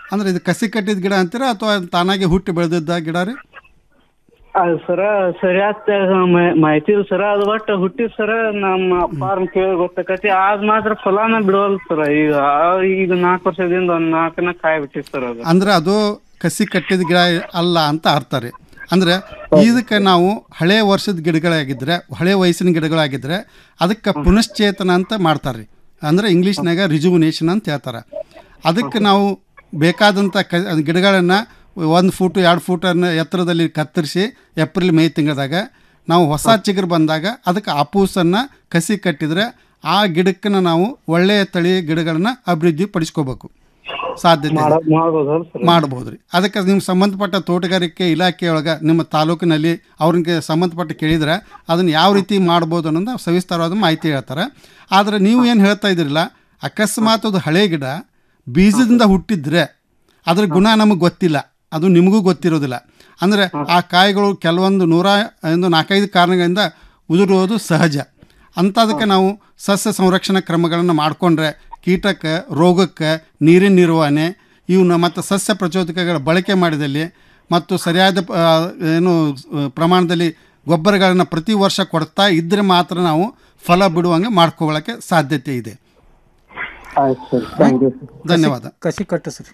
ಅಂದ್ರೆ ಇದು ಕಸಿ ಕಟ್ಟಿದ ಗಿಡ ಅಂತೀರಾ ಅಥವಾ ತಾನಾಗೆ ಹುಟ್ಟಿ ಬೆಳೆದಿದ್ದ ಗಿಡ ರೀ ಅದು ಸರ ಸರಿಯಾದ ಮ- ಮಾಹಿತಿ ಇಲ್ಲ ಸರ ಅದು ಒಟ್ಟು ಹುಟ್ಟಿದ ಸರ ನಮ್ಮ ಫಾರ್ಮ್ ಕೇಳಿ ಗೊತ್ತಾಕತಿ ಆದ್ ಮಾತ್ರ ಫಲಾನ ಬಿಡವಲ್ ಸರ ಈಗ ಆ- ಈಗ ನಾಲ್ಕು ವರ್ಷದಿಂದ ಒಂದ್ ನಾಲ್ಕನ ಕಾಯಿ ಬಿಟ್ಟಿದ್ ಸರ್ ಅದು ಅಂದ್ರೆ ಅದು ಕಸಿ ಕಟ್ಟಿದ ಗಿಡ ಅಲ್ಲ ಅಂತ ಅರ್ಥ ರೀ ಅಂದ್ರೆ ಇದಕ್ಕೆ ನಾವು ಹಳೆ ವರ್ಷದ ಗಿಡಗಳಾಗಿದ್ರೆ ಹಳೆ ವಯಸ್ಸಿನ ಗಿಡಗಳಾಗಿದ್ರೆ ಅದಕ್ಕೆ ಪುನಶ್ಚೇತನ ಅಂತ ಮಾಡ್ತಾರೆ ರೀ ಅಂದ್ರೆ ಇಂಗ್ಲೀಷ್ನಾಗ ರಿಜುವಿನೇಷನ್ ಅಂತ ಹೇಳ್ತಾರೆ ಅದಕ್ಕೆ ನಾವು ಬೇಕಾದಂಥ ಕ ಗಿಡಗಳನ್ನು ಒಂದು ಫೂಟು ಎರಡು ಫೂಟನ್ನು ಎತ್ತರದಲ್ಲಿ ಕತ್ತರಿಸಿ ಏಪ್ರಿಲ್ ಮೇ ತಿಂಗಳದಾಗ ನಾವು ಹೊಸ ಚಿಗುರು ಬಂದಾಗ ಅದಕ್ಕೆ ಆಪೂಸನ್ನು ಕಸಿ ಕಟ್ಟಿದರೆ ಆ ಗಿಡಕ್ಕೆ ನಾವು ಒಳ್ಳೆಯ ತಳಿ ಗಿಡಗಳನ್ನ ಅಭಿವೃದ್ಧಿ ಪಡಿಸ್ಕೋಬೇಕು ಸಾಧ್ಯತೆ ಇದೆ. ಮಾಡ- ಮಾಡ್ಬೋದಲ್ಲ ಸರ್ ಮಾಡ್ಬೋದು ರೀ ಅದಕ್ಕೆ ನಿಮ್ಮ ಸಂಬಂಧಪಟ್ಟ ತೋಟಗಾರಿಕೆ ಇಲಾಖೆಯೊಳಗೆ ನಿಮ್ಮ ತಾಲೂಕಿನಲ್ಲಿ ಅವ್ರಿಗೆ ಸಂಬಂಧಪಟ್ಟ ಕೇಳಿದ್ರೆ ಅದನ್ನು ಯಾವ ರೀತಿ ಮಾಡ್ಬೋದು ಅನ್ನೋದು ಸವಿಸ್ತಾರವಾದ ಮಾಹಿತಿ ಹೇಳ್ತಾರೆ ಆದರೆ ನೀವು ಏನು ಹೇಳ್ತಾ ಇದ್ದೀರಲ್ಲ ಅಕಸ್ಮಾತ್ ಅದು ಹಳೆ ಗಿಡ ಬೀಜದಿಂದ ಹುಟ್ಟಿದ್ರೆ ಅದ್ರ ಗುಣ ನಮಗೆ ಗೊತ್ತಿಲ್ಲ ಅದು ನಿಮಗೂ ಗೊತ್ತಿರೋದಿಲ್ಲ ಅಂದರೆ ಆ ಕಾಯಿಗಳು ಕೆಲವೊಂದು ನೂರ ಒಂದು ನಾಲ್ಕೈದು ಕಾರಣಗಳಿಂದ ಉದುರುವುದು ಸಹಜ ಅಂಥದಕ್ಕೆ ನಾವು ಸಸ್ಯ ಸಂರಕ್ಷಣಾ ಕ್ರಮಗಳನ್ನು ಮಾಡಿಕೊಂಡ್ರೆ ಕೀಟಕ್ಕೆ ರೋಗಕ್ಕೆ ನೀರಿನ ನಿರ್ವಹಣೆ ಇವನ್ನ ಮತ್ತು ಸಸ್ಯ ಪ್ರಚೋದಕಗಳ ಬಳಕೆ ಮಾಡಿದಲ್ಲಿ ಮತ್ತು ಸರಿಯಾದ ಪ- ಆ, ಏನು ಆ, ಪ್ರಮಾಣದಲ್ಲಿ ಗೊಬ್ಬರಗಳನ್ನು ಪ್ರತಿ ವರ್ಷ ಕೊಡ್ತಾ ಇದ್ದರೆ ಮಾತ್ರ ನಾವು ಫಲ ಬಿಡುವಂಗೆ ಮಾಡ್ಕೊಳ್ಳೋಕ್ಕೆ ಸಾಧ್ಯತೆ ಇದೆ ಆಯ್ತು ಸರ್ ಥ್ಯಾಂಕ್ ಯು ಧನ್ಯವಾದ ಕಸಿ ಕಟ್ಟು ಸರ್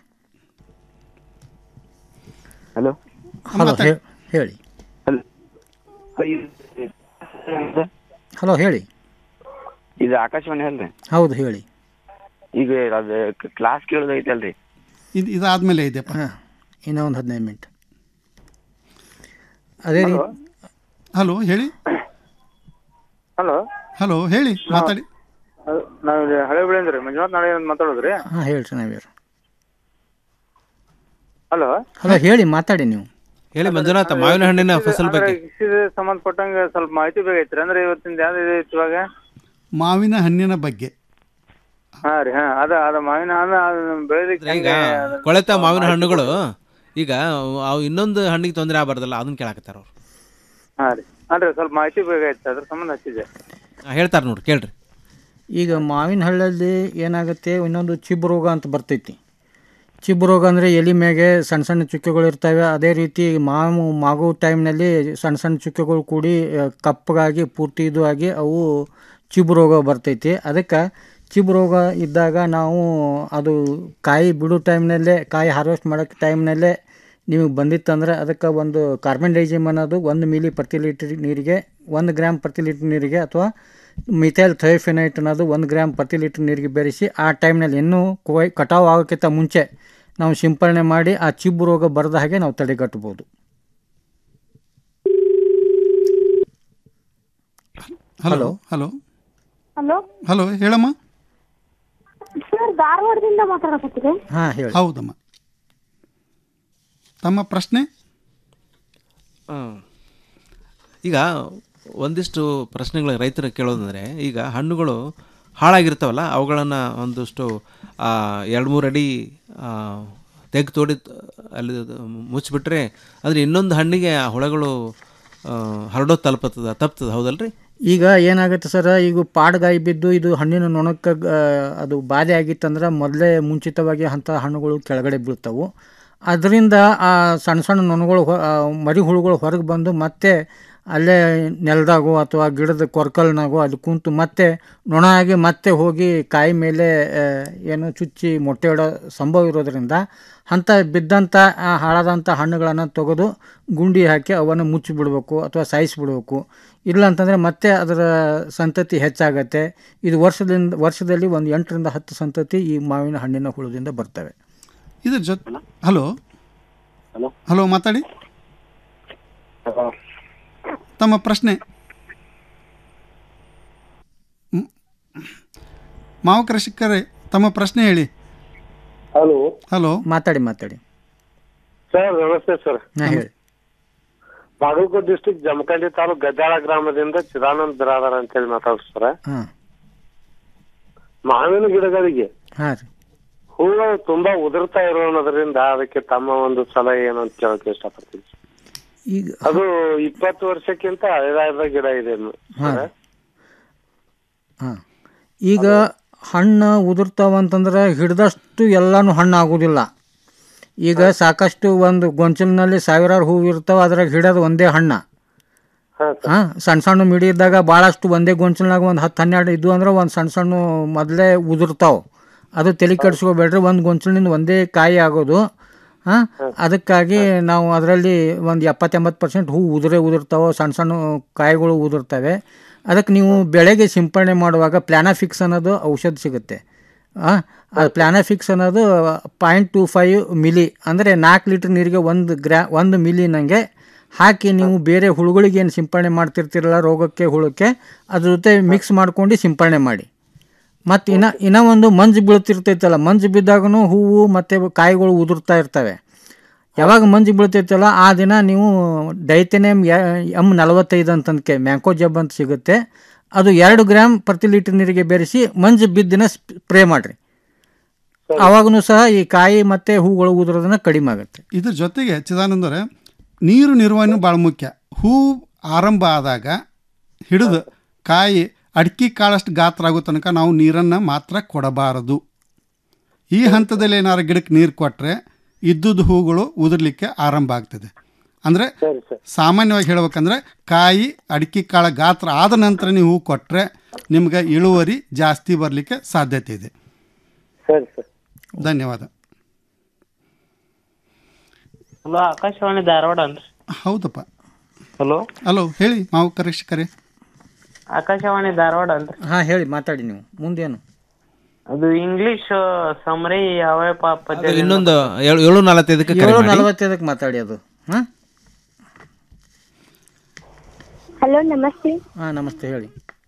ಹಲೋ ಹಲೋ ಹೇ- ಹೇಳಿ ಹಲೋ ಹೇಳಿ ಇದು ಆಕಾಶವಾಣಿ ಅಲ್ರಿ ಹೌದು ಹೇಳಿ ಈಗ ಅದು ಕ್ಲಾಸ್ ಕೇಳೋದೈತಲ್ರಿ ಇದು ಇದಾದ್ಮೇಲೆ ಇದೆಯಪ್ಪ ಹಾಂ ಇನ್ನೂ ಒಂದು ಹದಿನೈದು ಮಿನಿಟ್ ಅದೇ ರೀ ಹಲೋ ಹೇಳಿ ಹಲೋ ಹಲೋ ಹೇಳಿ ಮಾತಾಡಿ ನಾವು ಹಳೆ ಬೆಳೆಂದ್ರಿ ಮಂಜುನಾಥ್ ನಾಳೆ ಮಾತಾಡೋದ್ರಿ ಹಾಂ ಹೇಳ್ರಿ ನಾವ್ಯಾರು ಹಲೋ ಹಲೋ ಹೇಳಿ ಮಾತಾಡಿ ನೀವು ಹೇಳಿ ಮಂಜುನಾಥ ಮಾವಿನ ಹಣ್ಣಿನ ಫಸಲ್ ಬಗ್ಗೆ ಕೃಷಿಗೆ ಸಂಬಂಧಪಟ್ಟಂಗೆ ಸ್ವಲ್ಪ ಮಾಹಿತಿ ಬೇಕಾಗಿತ್ರಿ ಅಂದ್ರೆ ಇವತ್ತಿಂದ ಯಾವ್ದು ಇದೈತಿ ಇವಾಗ ಮಾವಿನ ಹಣ್ಣಿನ ಬಗ್ಗೆ ಹಾ ರೀ ಹಾ ಅದ ಅದ ಮಾವಿನ ಹಣ್ಣು ಅದನ್ನ ಬೆಳೆದಿಕ್ಕೆ ಈಗ ಕೊಳೆತ ಮಾವಿನ ಹಣ್ಣುಗಳು ಈಗ ಅವು ಇನ್ನೊಂದು ಹಣ್ಣಿಗೆ ತೊಂದರೆ ಆಗಬಾರ್ದಲ್ಲ ಅದನ್ನ ಕೇಳಾಕತ್ತಾರ ಅವ್ರು ಹಾ ರೀ ಅಂದ್ರೆ ಸ್ವಲ್ಪ ಮಾಹಿತಿ ಬೇಕಾಗಿತ್ತು ಅದ್ರ ಸಂಬಂಧ ಹಚ್ಚಿದೆ ಹೇಳ್ತಾರೆ ನೋಡ್ರಿ ಕೇಳ್ರಿ ಈಗ ಮಾವಿನ ಹಳ್ಳಲ್ಲಿ ಏನಾಗುತ್ತೆ ಇನ್ನೊಂದು ಚಿಬ್ಬು ರೋಗ ಅಂತ ಬರ್ತೈತಿ ಚಿಬ್ಬು ರೋಗ ಅಂದರೆ ಎಲೆ ಮ್ಯಾಗೆ ಸಣ್ಣ ಸಣ್ಣ ಚುಕ್ಕೆಗಳು ಇರ್ತವೆ ಅದೇ ರೀತಿ ಮಾವು ಮಾಗೋ ಟೈಮ್ನಲ್ಲಿ ಸಣ್ಣ ಸಣ್ಣ ಚುಕ್ಕೆಗಳು ಕೂಡಿ ಆ, ಕಪ್ಪಗಾಗಿ ಪೂರ್ತಿ ಇದು ಆಗಿ ಅವು ಚಿಬ್ಬು ರೋಗ ಬರ್ತೈತಿ ಅದಕ್ಕೆ ಚಿಬ್ಬು ರೋಗ ಇದ್ದಾಗ ನಾವು ಅದು ಕಾಯಿ ಬಿಡೋ ಟೈಮ್ನಲ್ಲೇ ಕಾಯಿ ಹಾರ್ವೆಸ್ಟ್ ಮಾಡೋಕ್ಕೆ ಟೈಮ್ನಲ್ಲೇ ನಿಮಗೆ ಬಂದಿತ್ತಂದ್ರೆ ಅದಕ್ಕೆ ಒಂದು ಕಾರ್ಬನ್ ಡೈಜಿಮ್ ಅನ್ನೋದು ಒಂದು ಮಿಲಿ ಪ್ರತಿ ಲೀಟರ್ ನೀರಿಗೆ ಒಂದು ಗ್ರಾಮ್ ಪ್ರತಿ ಲೀಟರ್ ನೀರಿಗೆ ಅಥವಾ ಮಿಥೈಲ್ ಥೈಫೆನೈಟ್ ಅನ್ನೋದು ಒಂದು ಗ್ರಾಮ್ ಪ್ರತಿ ಲೀಟರ್ ನೀರಿಗೆ ಬೆರೆಸಿ ಆ ಟೈಮ್ನಲ್ಲಿ ಇನ್ನೂ ಕೊಯ್ ಕಟಾವು ಆಗೋಕ್ಕಿಂತ ಮುಂಚೆ ನಾವು ಸಿಂಪರಣೆ ಮಾಡಿ ಆ ಚಿಬ್ಬು ರೋಗ ಬರದ ಹಾಗೆ ನಾವು ತಡೆಗಟ್ಟಬೋದು ಹಲೋ ಹಲೋ ಹಲೋ ಹಲೋ ಹೇಳಮ್ಮ ಸರ್ ಧಾರವಾಡದಿಂದ ಮಾತಾಡಕತ್ತೀರಿ ಹಾಂ ಹೇಳಿ ಹೌದಮ್ಮ ತಮ್ಮ ಪ್ರಶ್ನೆ ಹ್ಮ್. ಈಗ ಒಂದಿಷ್ಟು ಪ್ರಶ್ನೆಗಳು ರೈತರು ಕೇಳೋದಂದರೆ ಈಗ ಹಣ್ಣುಗಳು ಹಾಳಾಗಿರ್ತಾವಲ್ಲ ಅವುಗಳನ್ನು ಒಂದಷ್ಟು ಆ, ಎರಡು ಮೂರು ಅಡಿ ತೆಗೆದು ತೋಡಿ ಅಲ್ಲಿ ಅದು ಮುಚ್ಚಿಬಿಟ್ರೆ ಅಂದರೆ ಇನ್ನೊಂದು ಹಣ್ಣಿಗೆ ಆ ಹುಳಗಳು ಆ, ಹರಡೋದು ತಲುಪತ್ತದ ತಪ್ತದ ಹೌದಲ್ರಿ ಈಗ ಏನಾಗುತ್ತೆ ಸರ್ ಈಗ ಪಾಡ್ಗಾಯಿ ಬಿದ್ದು ಇದು ಹಣ್ಣಿನ ನೊಣಕ್ಕೆ ಆ, ಅದು ಬಾಧೆ ಆಗಿತ್ತಂದ್ರೆ ಮೊದಲೇ ಮುಂಚಿತವಾಗಿ ಅಂಥ ಹಣ್ಣುಗಳು ಕೆಳಗಡೆ ಬೀಳ್ತಾವು ಅದರಿಂದ ಆ ಸಣ್ಣ ಸಣ್ಣ ನೊಣಗಳು ಹೊ- ಆ, ಮರಿ ಹುಳುಗಳು ಹೊರಗೆ ಬಂದು ಮತ್ತೆ ಅಲ್ಲೇ ನೆಲದಾಗೋ ಅಥವಾ ಗಿಡದ ಕೊರ್ಕಲ್ನಾಗೋ ಅದು ಕುಂತು ಮತ್ತೆ ನೊಣ ಆಗಿ ಮತ್ತೆ ಹೋಗಿ ಕಾಯಿ ಮೇಲೆ ಆ, ಏನು ಚುಚ್ಚಿ ಮೊಟ್ಟೆ ಇಡೋ ಸಂಭವ ಇರೋದ್ರಿಂದ ಅಂಥ ಬಿದ್ದಂಥ ಆ, ಹಾಳಾದಂಥ ಹಣ್ಣುಗಳನ್ನು ತೆಗೆದು ಗುಂಡಿ ಹಾಕಿ ಅವನ್ನು ಮುಚ್ಚಿಬಿಡ್ಬೇಕು ಅಥವಾ ಸಾಯಿಸಿಬಿಡ್ಬೇಕು ಇಲ್ಲ ಅಂತಂದರೆ ಮತ್ತೆ ಅದರ ಸಂತತಿ ಹೆಚ್ಚಾಗತ್ತೆ ಇದು ವರ್ಷದಿಂದ ವರ್ಷದಲ್ಲಿ ಒಂದು ಎಂಟರಿಂದ ಹತ್ತು ಸಂತತಿ ಈ ಮಾವಿನ ಹಣ್ಣಿನ ಹುಳದಿಂದ ಬರ್ತವೆ ಇದ್ರ ಜೊತೆ ಹಲೋ ಹಲೋ ಮಾತಾಡಿ ತಮ್ಮ ಪ್ರಶ್ನೆ ಮ್- ಮಾವು ಕೃಷಿಕರೇ ತಮ್ಮ ಪ್ರಶ್ನೆ ಹೇಳಿ ಹಲೋ ಹಲೋ ಮಾತಾಡಿ ಮಾತಾಡಿ ಸರ್ ನಮಸ್ತೆ ಸರ್ ನಾ ಹೇಳಿ ಬಾಗಲಕೋಟೆ ಡಿಸ್ಟಿಕ್ ಜಮಖಂಡಿ ತಾಲೂಕ್ ಗದ್ದಾಳ ಗ್ರಾಮದಿಂದ ಚಿದಾನಂದ್ ಬಿರಾದರ್ ಅಂತೇಳಿ ಮಾತಾಡ್ರಿ ಸರ್ ಹಾಂ ಮಾವಿನ ಗಿಡಗಳಿಗೆ ಹಾಂ ರೀ ಹೂಗಳು ತುಂಬಾ ಉದುರ್ತಾ ಇರೋದ್ರಿಂದ ಅದಕ್ಕೆ ತಮ್ಮ ಒಂದು ಸಲಹೆ ಏನು ಅಂತ ಕೇಳಕ್ಕೆ ಇಷ್ಟಪಡ್ತೀನಿ ಈಗ ಅದು ಇಪ್ಪತ್ತು ವರ್ಷಕ್ಕಿಂತ ಹಳೆದಾದ ಗಿಡ ಇದೆ ಹಾಂ ಹಾಂ ಈಗ ಹಣ್ಣು ಉದುರ್ತಾವ ಅಂತಂದ್ರೆ ಹಿಡ್ದಷ್ಟು ಎಲ್ಲನೂ ಹಣ್ಣು ಆಗೋದಿಲ್ಲ ಈಗ ಸಾಕಷ್ಟು ಒಂದು ಗೊಂಚಲಿನಲ್ಲಿ ಸಾವಿರಾರು ಹೂವು ಇರ್ತಾವೆ ಅದ್ರಾಗ ಹಿಡೋದು ಒಂದೇ ಹಣ್ಣ ಹಾಂ ಸಣ್ಣ ಸಣ್ಣ ಮಿಡಿ ಇದ್ದಾಗ ಭಾಳಷ್ಟು ಒಂದೇ ಗೊಂಚಲ್ನಾಗ ಒಂದು ಹತ್ತು ಹನ್ನೆರಡು ಇದ್ವು ಅಂದ್ರೆ ಒಂದು ಸಣ್ಣ ಸಣ್ಣ ಮೊದಲೇ ಉದುರ್ತಾವೆ ಅದು ತಲೆ ಕೆಡಿಸ್ಕೋಬೇಡ್ರಿ ಒಂದು ಗೊಂಚಲಿನಿಂದ ಒಂದೇ ಕಾಯಿ ಆಗೋದು ಹಾಂ ಅದಕ್ಕಾಗಿ ನಾವು ಅದರಲ್ಲಿ ಒಂದು ಎಪ್ಪತ್ತೆಂಬತ್ತು ಪರ್ಸೆಂಟ್ ಹೂ ಉದುರೇ ಉದುರ್ತಾವೆ ಸಣ್ಣ ಸಣ್ಣ ಕಾಯಿಗಳು ಉದುರ್ತವೆ ಅದಕ್ಕೆ ನೀವು ಬೆಳೆಗೆ ಸಿಂಪಡಣೆ ಮಾಡುವಾಗ ಪ್ಲಾನಾಫಿಕ್ಸ್ ಅನ್ನೋದು ಔಷಧ ಸಿಗುತ್ತೆ ಹಾಂ ಅದು ಪ್ಲಾನಾಫಿಕ್ಸ್ ಅನ್ನೋದು ಪಾಯಿಂಟ್ ಟು ಫೈವ್ ಮಿಲಿ ಅಂದರೆ ನಾಲ್ಕು ಲೀಟ್ರ್ ನೀರಿಗೆ ಒಂದು ಗ್ರಾ ಒಂದು ಮಿಲಿ ನನಗೆ ಹಾಕಿ ನೀವು ಬೇರೆ ಹುಳುಗಳಿಗೆ ಏನು ಸಿಂಪಡಣೆ ಮಾಡ್ತಿರ್ತೀರಲ್ಲ ರೋಗಕ್ಕೆ ಹುಳಕ್ಕೆ ಅದ್ರ ಜೊತೆ ಮಿಕ್ಸ್ ಮಾಡ್ಕೊಂಡು ಸಿಂಪಡಣೆ ಮಾಡಿ ಮತ್ತು ಇನ್ನು ಇನ್ನೂ ಒಂದು ಮಂಜು ಬೀಳ್ತಿರ್ತೈತಲ್ಲ ಮಂಜು ಬಿದ್ದಾಗೂ ಹೂವು ಮತ್ತು ಕಾಯಿಗಳು ಉದುರ್ತಾ ಇರ್ತವೆ ಯಾವಾಗ ಮಂಜು ಬೀಳ್ತೈತಲ್ಲ ಆ ದಿನ ನೀವು ಡೈಥೆನೆಮ್ ಎಮ್ ನಲವತ್ತೈದು ಅಂತಂದಕ್ಕೆ ಮ್ಯಾಂಕೋ ಜಬ್ ಅಂತ ಸಿಗುತ್ತೆ ಅದು ಎರಡು ಗ್ರಾಮ್ ಪ್ರತಿ ಲೀಟರ್ ನೀರಿಗೆ ಬೆರೆಸಿ ಮಂಜು ಬಿದ್ದಿನ ಸ್ಪ್ರೇ ಮಾಡಿರಿ ಆವಾಗೂ ಸಹ ಈ ಕಾಯಿ ಮತ್ತು ಹೂಗಳು ಉದುರೋದನ್ನ ಕಡಿಮೆ ಆಗುತ್ತೆ ಇದ್ರ ಜೊತೆಗೆ ಚಿದಾನಂದವ್ರೆ ನೀರು ನಿರ್ವಹಣೆ ಭಾಳ ಮುಖ್ಯ ಹೂ ಆರಂಭ ಆದಾಗ ಹಿಡಿದು ಕಾಯಿ ಅಡಿಕೆ ಕಾಳಷ್ಟು ಗಾತ್ರ ಆಗೋ ತನಕ ನಾವು ನೀರನ್ನು ಮಾತ್ರ ಕೊಡಬಾರದು ಈ ಹಂತದಲ್ಲಿ ಏನಾರು ಗಿಡಕ್ಕೆ ನೀರು ಕೊಟ್ಟರೆ ಇದ್ದುದು ಹೂಗಳು ಉದುರ್ಲಿಕ್ಕೆ ಆರಂಭ ಆಗ್ತದೆ ಅಂದರೆ ಸಾಮಾನ್ಯವಾಗಿ ಹೇಳ್ಬೇಕಂದ್ರೆ ಕಾಯಿ ಅಡಿಕೆ ಕಾಳ ಗಾತ್ರ ಆದ ನಂತರ ನೀವು ಹೂ ಕೊಟ್ಟರೆ ನಿಮ್ಗೆ ಇಳುವರಿ ಜಾಸ್ತಿ ಬರಲಿಕ್ಕೆ ಸಾಧ್ಯತೆ ಇದೆ ಸರಿ ಸರ್ ಧನ್ಯವಾದ ಹಲೋ ಆಕಾಶವಾಣಿ ಧಾರವಾಡ ಅನ್ರಿ ಹೌದಪ್ಪ ಹಲೋ ಹಲೋ ಹೇಳಿ ಮಾವು ಕರೀಕ್ಷಕರೇ ಆಕಾಶವಾಣಿ ಧಾರವಾಡ ಅನ್ರಿ ಹಾಂ ಹೇಳಿ ಮಾತಾಡಿ ನೀವು ಮುಂದೇನು ಅದು ಇಂಗ್ಲಿಷ್ ಸಮರಿ ಯಾವ ಅದು ಇನ್ನೊಂದು ಏಳು ಏಳು ನಲವತ್ತೈದಕ್ಕೆ ಕರೆ ಏಳು ಮಾಡಿ ನಲವತ್ತೈದಕ್ಕೆ ಮಾತಾಡಿ ಅದು ಹಾಂ ಹಲೋ ನಮಸ್ತೆ ಹಾಂ ನಮಸ್ತೆ ಹೇಳಿ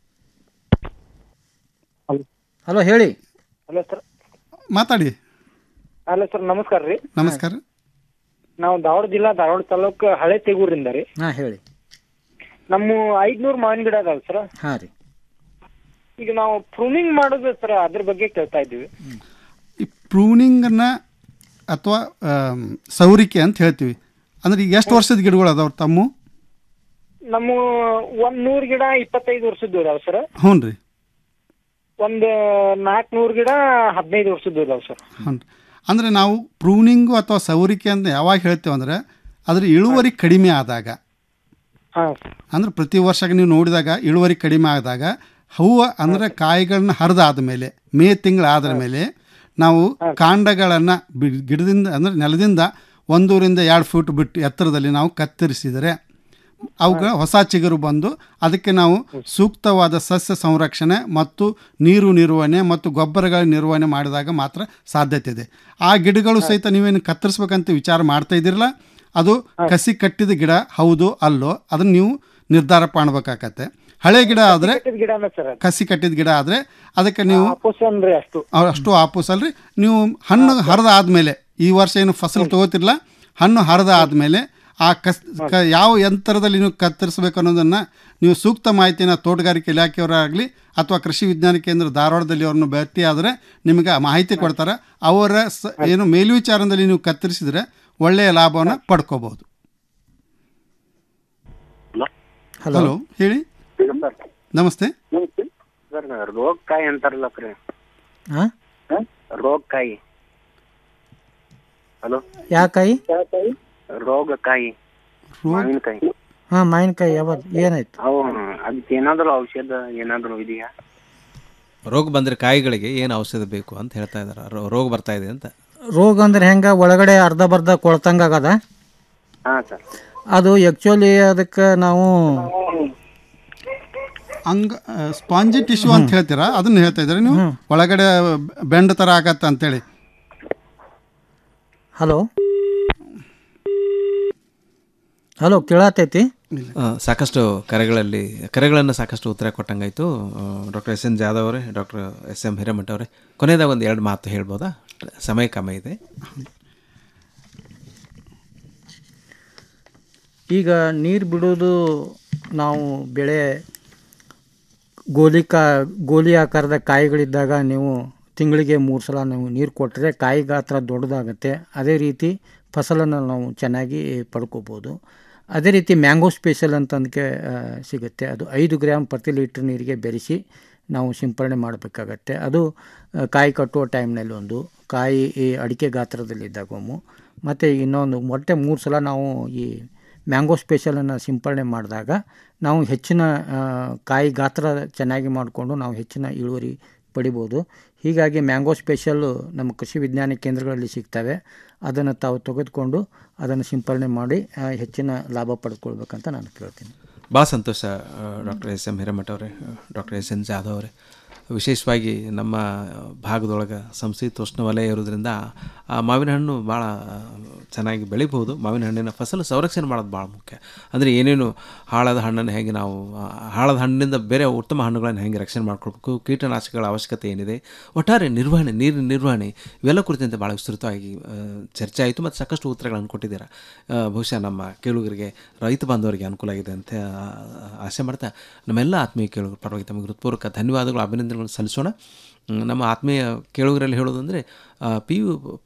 ಹಲೋ ಹೇಳಿ ಹಲೋ ಸರ್ ಮಾತಾಡಿ ಹಲೋ ಸರ್ ನಮಸ್ಕಾರ ರೀ ನಮಸ್ಕಾರ ನಾವು ಧಾರವಾಡ ಜಿಲ್ಲಾ ಧಾರವಾಡ ತಾಲೂಕು ಹಳೆ ತೆಗೂರಿಂದ ರೀ ಹಾಂ ಹೇಳಿ ನಮ್ಮ ಐದ್ನೂರು ಮಾವಿನ ಗಿಡ ಅದಾವ ಸರ್ ಹಾಂ ರೀ ಈಗ ನಾವು ಪ್ರೂನಿಂಗ್ ಮಾಡೋದು ಸರ್ ಅದ್ರ ಬಗ್ಗೆ ಕೇಳ್ತಾ ಇದ್ದೀವಿ ಪ್ರೂನಿಂಗನ್ನು ಅಥವಾ ಆಮ್, ಸೌರಿಕೆ ಅಂತ ಹೇಳ್ತೀವಿ ಅಂದ್ರೆ ಈಗ ಎಷ್ಟು ವರ್ಷದ ಗಿಡಗಳು ಅದಾವ ತಮ್ಮ ನಮ್ಮ ಒಂದ್ ನೂರ್ ಗಿಡ ಇಪ್ಪತ್ತೈದು ವರ್ಷದ್ದು ಅದಾವ ಸರ್ ಹ್ಞೂ ರೀ ಒಂದ್ ನಾಲ್ಕನೂರು ಗಿಡ ಹದಿನೈದು ವರ್ಷದ್ದು ಅದಾವ ಸರ್ ಹ್ಞೂ ಅಂದರೆ ನಾವು ಪ್ರೂನಿಂಗು ಅಥವಾ ಸೌರಿಕೆ ಅಂತ ಯಾವಾಗ ಹೇಳ್ತೇವೆ ಅಂದರೆ ಅದ್ರ ಇಳುವರಿ ಕಡಿಮೆ ಆದಾಗ ಅಂದ್ರೆ ಪ್ರತಿ ವರ್ಷ ನೀವು ನೋಡಿದಾಗ ಇಳುವರಿ ಕಡಿಮೆ ಆದಾಗ ಹೂವು ಅಂದರೆ ಕಾಯಿಗಳನ್ನ ಹರಿದಾದ ಮೇಲೆ ಮೇ ತಿಂಗಳಾದ ಮೇಲೆ ನಾವು ಕಾಂಡಗಳನ್ನು ಗಿಡದಿಂದ ಅಂದರೆ ನೆಲದಿಂದ ಒಂದೂರಿಂದ ಎರಡು ಫೂಟ್ ಬಿಟ್ಟು ಎತ್ತರದಲ್ಲಿ ನಾವು ಕತ್ತರಿಸಿದರೆ ಅವುಗಳ ಹೊಸ ಚಿಗುರು ಬಂದು ಅದಕ್ಕೆ ನಾವು ಸೂಕ್ತವಾದ ಸಸ್ಯ ಸಂರಕ್ಷಣೆ ಮತ್ತು ನೀರು ನಿರ್ವಹಣೆ ಮತ್ತು ಗೊಬ್ಬರಗಳ ನಿರ್ವಹಣೆ ಮಾಡಿದಾಗ ಮಾತ್ರ ಸಾಧ್ಯತೆ ಇದೆ ಆ ಗಿಡಗಳು ಸಹಿತ ನೀವೇನು ಕತ್ತರಿಸ್ಬೇಕಂತ ವಿಚಾರ ಮಾಡ್ತಾ ಇದ್ದೀರಲ್ಲ ಅದು ಕಸಿ ಕಟ್ಟಿದ ಗಿಡ ಹೌದು ಅಲ್ಲೋ ಅದನ್ನು ನೀವು ನಿರ್ಧಾರ ಮಾಡಬೇಕಾಗತ್ತೆ ಹಳೆ ಗಿಡ ಆದರೆ ಗಿಡನ ಸರ್ ಕಸಿ ಕಟ್ಟಿದ ಗಿಡ ಆದರೆ ಅದಕ್ಕೆ ನೀವು ಅನ್ರಿ ಅಷ್ಟು ಅವ್- ಅಷ್ಟು ಆಪೂಸ್ ಅಲ್ರಿ ನೀವು ಹಣ್ಣು ಹರಿದ ಆದಮೇಲೆ ಈ ವರ್ಷ ಏನು ಫಸಲು ತಗೋತಿರಲ್ಲ ಹಣ್ಣು ಹರಿದ ಆದಮೇಲೆ ಆ ಕಸ್ ಕ ಯಾವ ಯಂತ್ರದಲ್ಲಿ ನೀವು ಕತ್ತರಿಸಬೇಕು ಅನ್ನೋದನ್ನು ನೀವು ಸೂಕ್ತ ಮಾಹಿತಿನ ತೋಟಗಾರಿಕೆ ಇಲಾಖೆಯವರಾಗಲಿ ಅಥವಾ ಕೃಷಿ ವಿಜ್ಞಾನ ಕೇಂದ್ರ ಧಾರವಾಡದಲ್ಲಿ ಅವ್ರನ್ನ ಭೇಟಿ ಆದರೆ ನಿಮಗೆ ಆ ಮಾಹಿತಿ ಕೊಡ್ತಾರೆ ಅವರ ಸ ಏನು ಮೇಲ್ವಿಚಾರಣದಲ್ಲಿ ನೀವು ಕತ್ತರಿಸಿದರೆ ಒಳ್ಳೆಯ ಲಾಭವನ್ನು ಪಡ್ಕೋಬಹುದು ಹಲೋ ಹಲೋ ಹೇಳಿ ನಮಸ್ತೆ ಸರ್ ರೋಗ ಕಾಯಿ ಅಂತಾರಲ್ಲ ಕ್ರಿ ಹಾಂ ರೋಗ ಕಾಯಿ ಹಲೋ ಯಾಕಾಯಿ ರೋಗ ಕಾಯಿ ಮಾವಿನಕಾಯಿ ಹಾಂ ಮಾವಿನಕಾಯಿ ಯಾವಾಗ ಏನಾಯ್ತು ಅವು ಅದಕ್ಕೆ ಏನಾದ್ರು ಔಷಧ ಏನಾದ್ರು ಇದೆಯಾ ರೋಗ ಬಂದರೆ ಕಾಯಿಗಳಿಗೆ ಏನು ಔಷಧ ಬೇಕು ಅಂತ ಹೇಳ್ತಾ ಇದ್ದಾರೆ ರೋ- ರೋಗ ಬರ್ತಾ ಇದೆ ಅಂತ ರೋಗ ಅಂದ್ರೆ ಹೆಂಗೆ ಒಳಗಡೆ ಅರ್ಧ ಬರ್ಧ ಕೊಳ್ತಂಗೆ ಆಗದ ಹಾ ಸರ್ ಅದು ಆ್ಯಕ್ಚುಲಿ ಅದಕ್ಕೆ ನಾವು ಅಂಗ ಸ್ಪಾಂಜಿ ಟಿಶ್ಯೂ ಅಂತ ಹೇಳ್ತೀರಾ ಅದನ್ನ ಹೇಳ್ತಾ ಇದ್ದೀರಾ ನೀವು ಒಳಗಡೆ ಬೆಂಡ್ ಥರ ಆಗತ್ತೆ ಅಂತೇಳಿ ಹಲೋ ಹಲೋ ಕೇಳತೈತಿ ಆ, ಸಾಕಷ್ಟು ಕರೆಗಳಲ್ಲಿ ಕರೆಗಳನ್ನು ಸಾಕಷ್ಟು ಉತ್ತರ ಕೊಟ್ಟಂಗಾಯ್ತು ಡಾಕ್ಟರ್ ಎಸ್ ಎನ್ ಜಾದವ್ ಅವರೇ ಡಾಕ್ಟರ್ ಎಸ್ ಎಂ ಹಿರೇಮಠ ಅವರೇ ಕೊನೆಯದಾಗ ಒಂದು ಎರಡು ಮಾತು ಹೇಳ್ಬೋದಾ ಸಮಯ ಕಮ್ಮಿ ಇದೆ ಈಗ ನೀರು ಬಿಡೋದು ನಾವು ಬೆಳೆ ಗೋಲಿ ಕಾ ಗೋಲಿ ಆಕಾರದ ಕಾಯಿಗಳಿದ್ದಾಗ ನೀವು ತಿಂಗಳಿಗೆ ಮೂರು ಸಲ ನೀವು ನೀರು ಕೊಟ್ಟರೆ ಕಾಯಿ ಗಾತ್ರ ದೊಡ್ಡದಾಗುತ್ತೆ ಅದೇ ರೀತಿ ಫಸಲನ್ನು ನಾವು ಚೆನ್ನಾಗಿ ಪಡ್ಕೋಬೋದು ಅದೇ ರೀತಿ ಮ್ಯಾಂಗೋ ಸ್ಪೆಷಲ್ ಅಂತಂದಕ್ಕೆ ಸಿಗುತ್ತೆ ಅದು ಐದು ಗ್ರಾಮ್ ಪ್ರತಿ ಲೀಟ್ರ್ ನೀರಿಗೆ ಬೆರೆಸಿ ನಾವು ಸಿಂಪರಣೆ ಮಾಡಬೇಕಾಗತ್ತೆ ಅದು ಆ, ಕಾಯಿ ಕಟ್ಟುವ ಟೈಮ್ನಲ್ಲಿ ಒಂದು ಕಾಯಿ ಈ ಅಡಿಕೆ ಗಾತ್ರದಲ್ಲಿದ್ದಾಗ ಒಮ್ಮು ಮತ್ತು ಇನ್ನೊಂದು ಮೊಟ್ಟೆ ಮೂರು ಸಲ ನಾವು ಈ ಮ್ಯಾಂಗೋ ಸ್ಪೆಷಲನ್ನು ಸಿಂಪಡಣೆ ಮಾಡಿದಾಗ ನಾವು ಹೆಚ್ಚಿನ ಆ, ಕಾಯಿ ಗಾತ್ರ ಚೆನ್ನಾಗಿ ಮಾಡಿಕೊಂಡು ನಾವು ಹೆಚ್ಚಿನ ಇಳುವರಿ ಪಡಿಬೋದು ಹೀಗಾಗಿ ಮ್ಯಾಂಗೋ ಸ್ಪೆಷಲ್ಲು ನಮ್ಮ ಕೃಷಿ ವಿಜ್ಞಾನ ಕೇಂದ್ರಗಳಲ್ಲಿ ಸಿಗ್ತವೆ ಅದನ್ನು ತಾವು ತೆಗೆದುಕೊಂಡು ಅದನ್ನು ಸಿಂಪಡಣೆ ಮಾಡಿ ಆ, ಹೆಚ್ಚಿನ ಲಾಭ ಪಡೆದುಕೊಳ್ಬೇಕಂತ ನಾನು ಕೇಳ್ತೀನಿ ಭಾಳ ಸಂತೋಷ ಡಾಕ್ಟರ್ ಎಸ್ ಎಂ ಹಿರೇಮಠ ಅವರೇ ಡಾಕ್ಟರ್ ಎಸ್ ಎನ್ ಜಾಧವ್ ಅವರೇ ವಿಶೇಷವಾಗಿ ನಮ್ಮ ಭಾಗದೊಳಗೆ ಸಮಶೀತೋಷ್ಣ ವಲಯ ಇರೋದ್ರಿಂದ ಆ ಮಾವಿನ ಹಣ್ಣು ಭಾಳ ಚೆನ್ನಾಗಿ ಬೆಳಿಬೋದು ಮಾವಿನ ಹಣ್ಣಿನ ಫಸಲು ಸಂರಕ್ಷಣೆ ಮಾಡೋದು ಭಾಳ ಮುಖ್ಯ ಅಂದರೆ ಏನೇನು ಹಾಳಾದ ಹಣ್ಣನ್ನು ಹೇಗೆ ನಾವು ಆ, ಹಾಳಾದ ಹಣ್ಣಿನಿಂದ ಬೇರೆ ಉತ್ತಮ ಹಣ್ಣುಗಳನ್ನು ಹೇಗೆ ರಕ್ಷಣೆ ಮಾಡ್ಕೊಳ್ಬೇಕು ಕೀಟನಾಶಕಗಳ ಅವಶ್ಯಕತೆ ಏನಿದೆ ಒಟ್ಟಾರೆ ನಿರ್ವಹಣೆ ನೀರಿನ ನಿರ್ವಹಣೆ ಇವೆಲ್ಲ ಕುರಿತಂತೆ ಭಾಳ ವಿಸ್ತೃತವಾಗಿ ಆ, ಚರ್ಚೆ ಆಯಿತು ಮತ್ತು ಸಾಕಷ್ಟು ಉತ್ತರಗಳನ್ನು ಕೊಟ್ಟಿದ್ದೀರಾ ಆ, ಬಹುಶಃ ನಮ್ಮ ಕೇಳುಗರಿಗೆ ರೈತ ಬಾಂಧವರಿಗೆ ಅನುಕೂಲ ಆಗಿದೆ ಅಂತ ಆ, ಆಸೆ ಮಾಡ್ತಾ ನಮ್ಮೆಲ್ಲ ಆತ್ಮೀಯ ಕೇಳುಗರ ಪರವಾಗಿ ತಮಗೆ ಹೃತ್ಪೂರ್ವಕ ಧನ್ಯವಾದಗಳು ಅಭಿನಂದನೆಗಳನ್ನು ಸಲ್ಲಿಸೋಣ ಹ್ಮ್, ನಮ್ಮ ಆತ್ಮೀಯ ಕೇಳುಗರಲ್ಲಿ ಹೇಳೋದಂದರೆ ಪಿ ಯು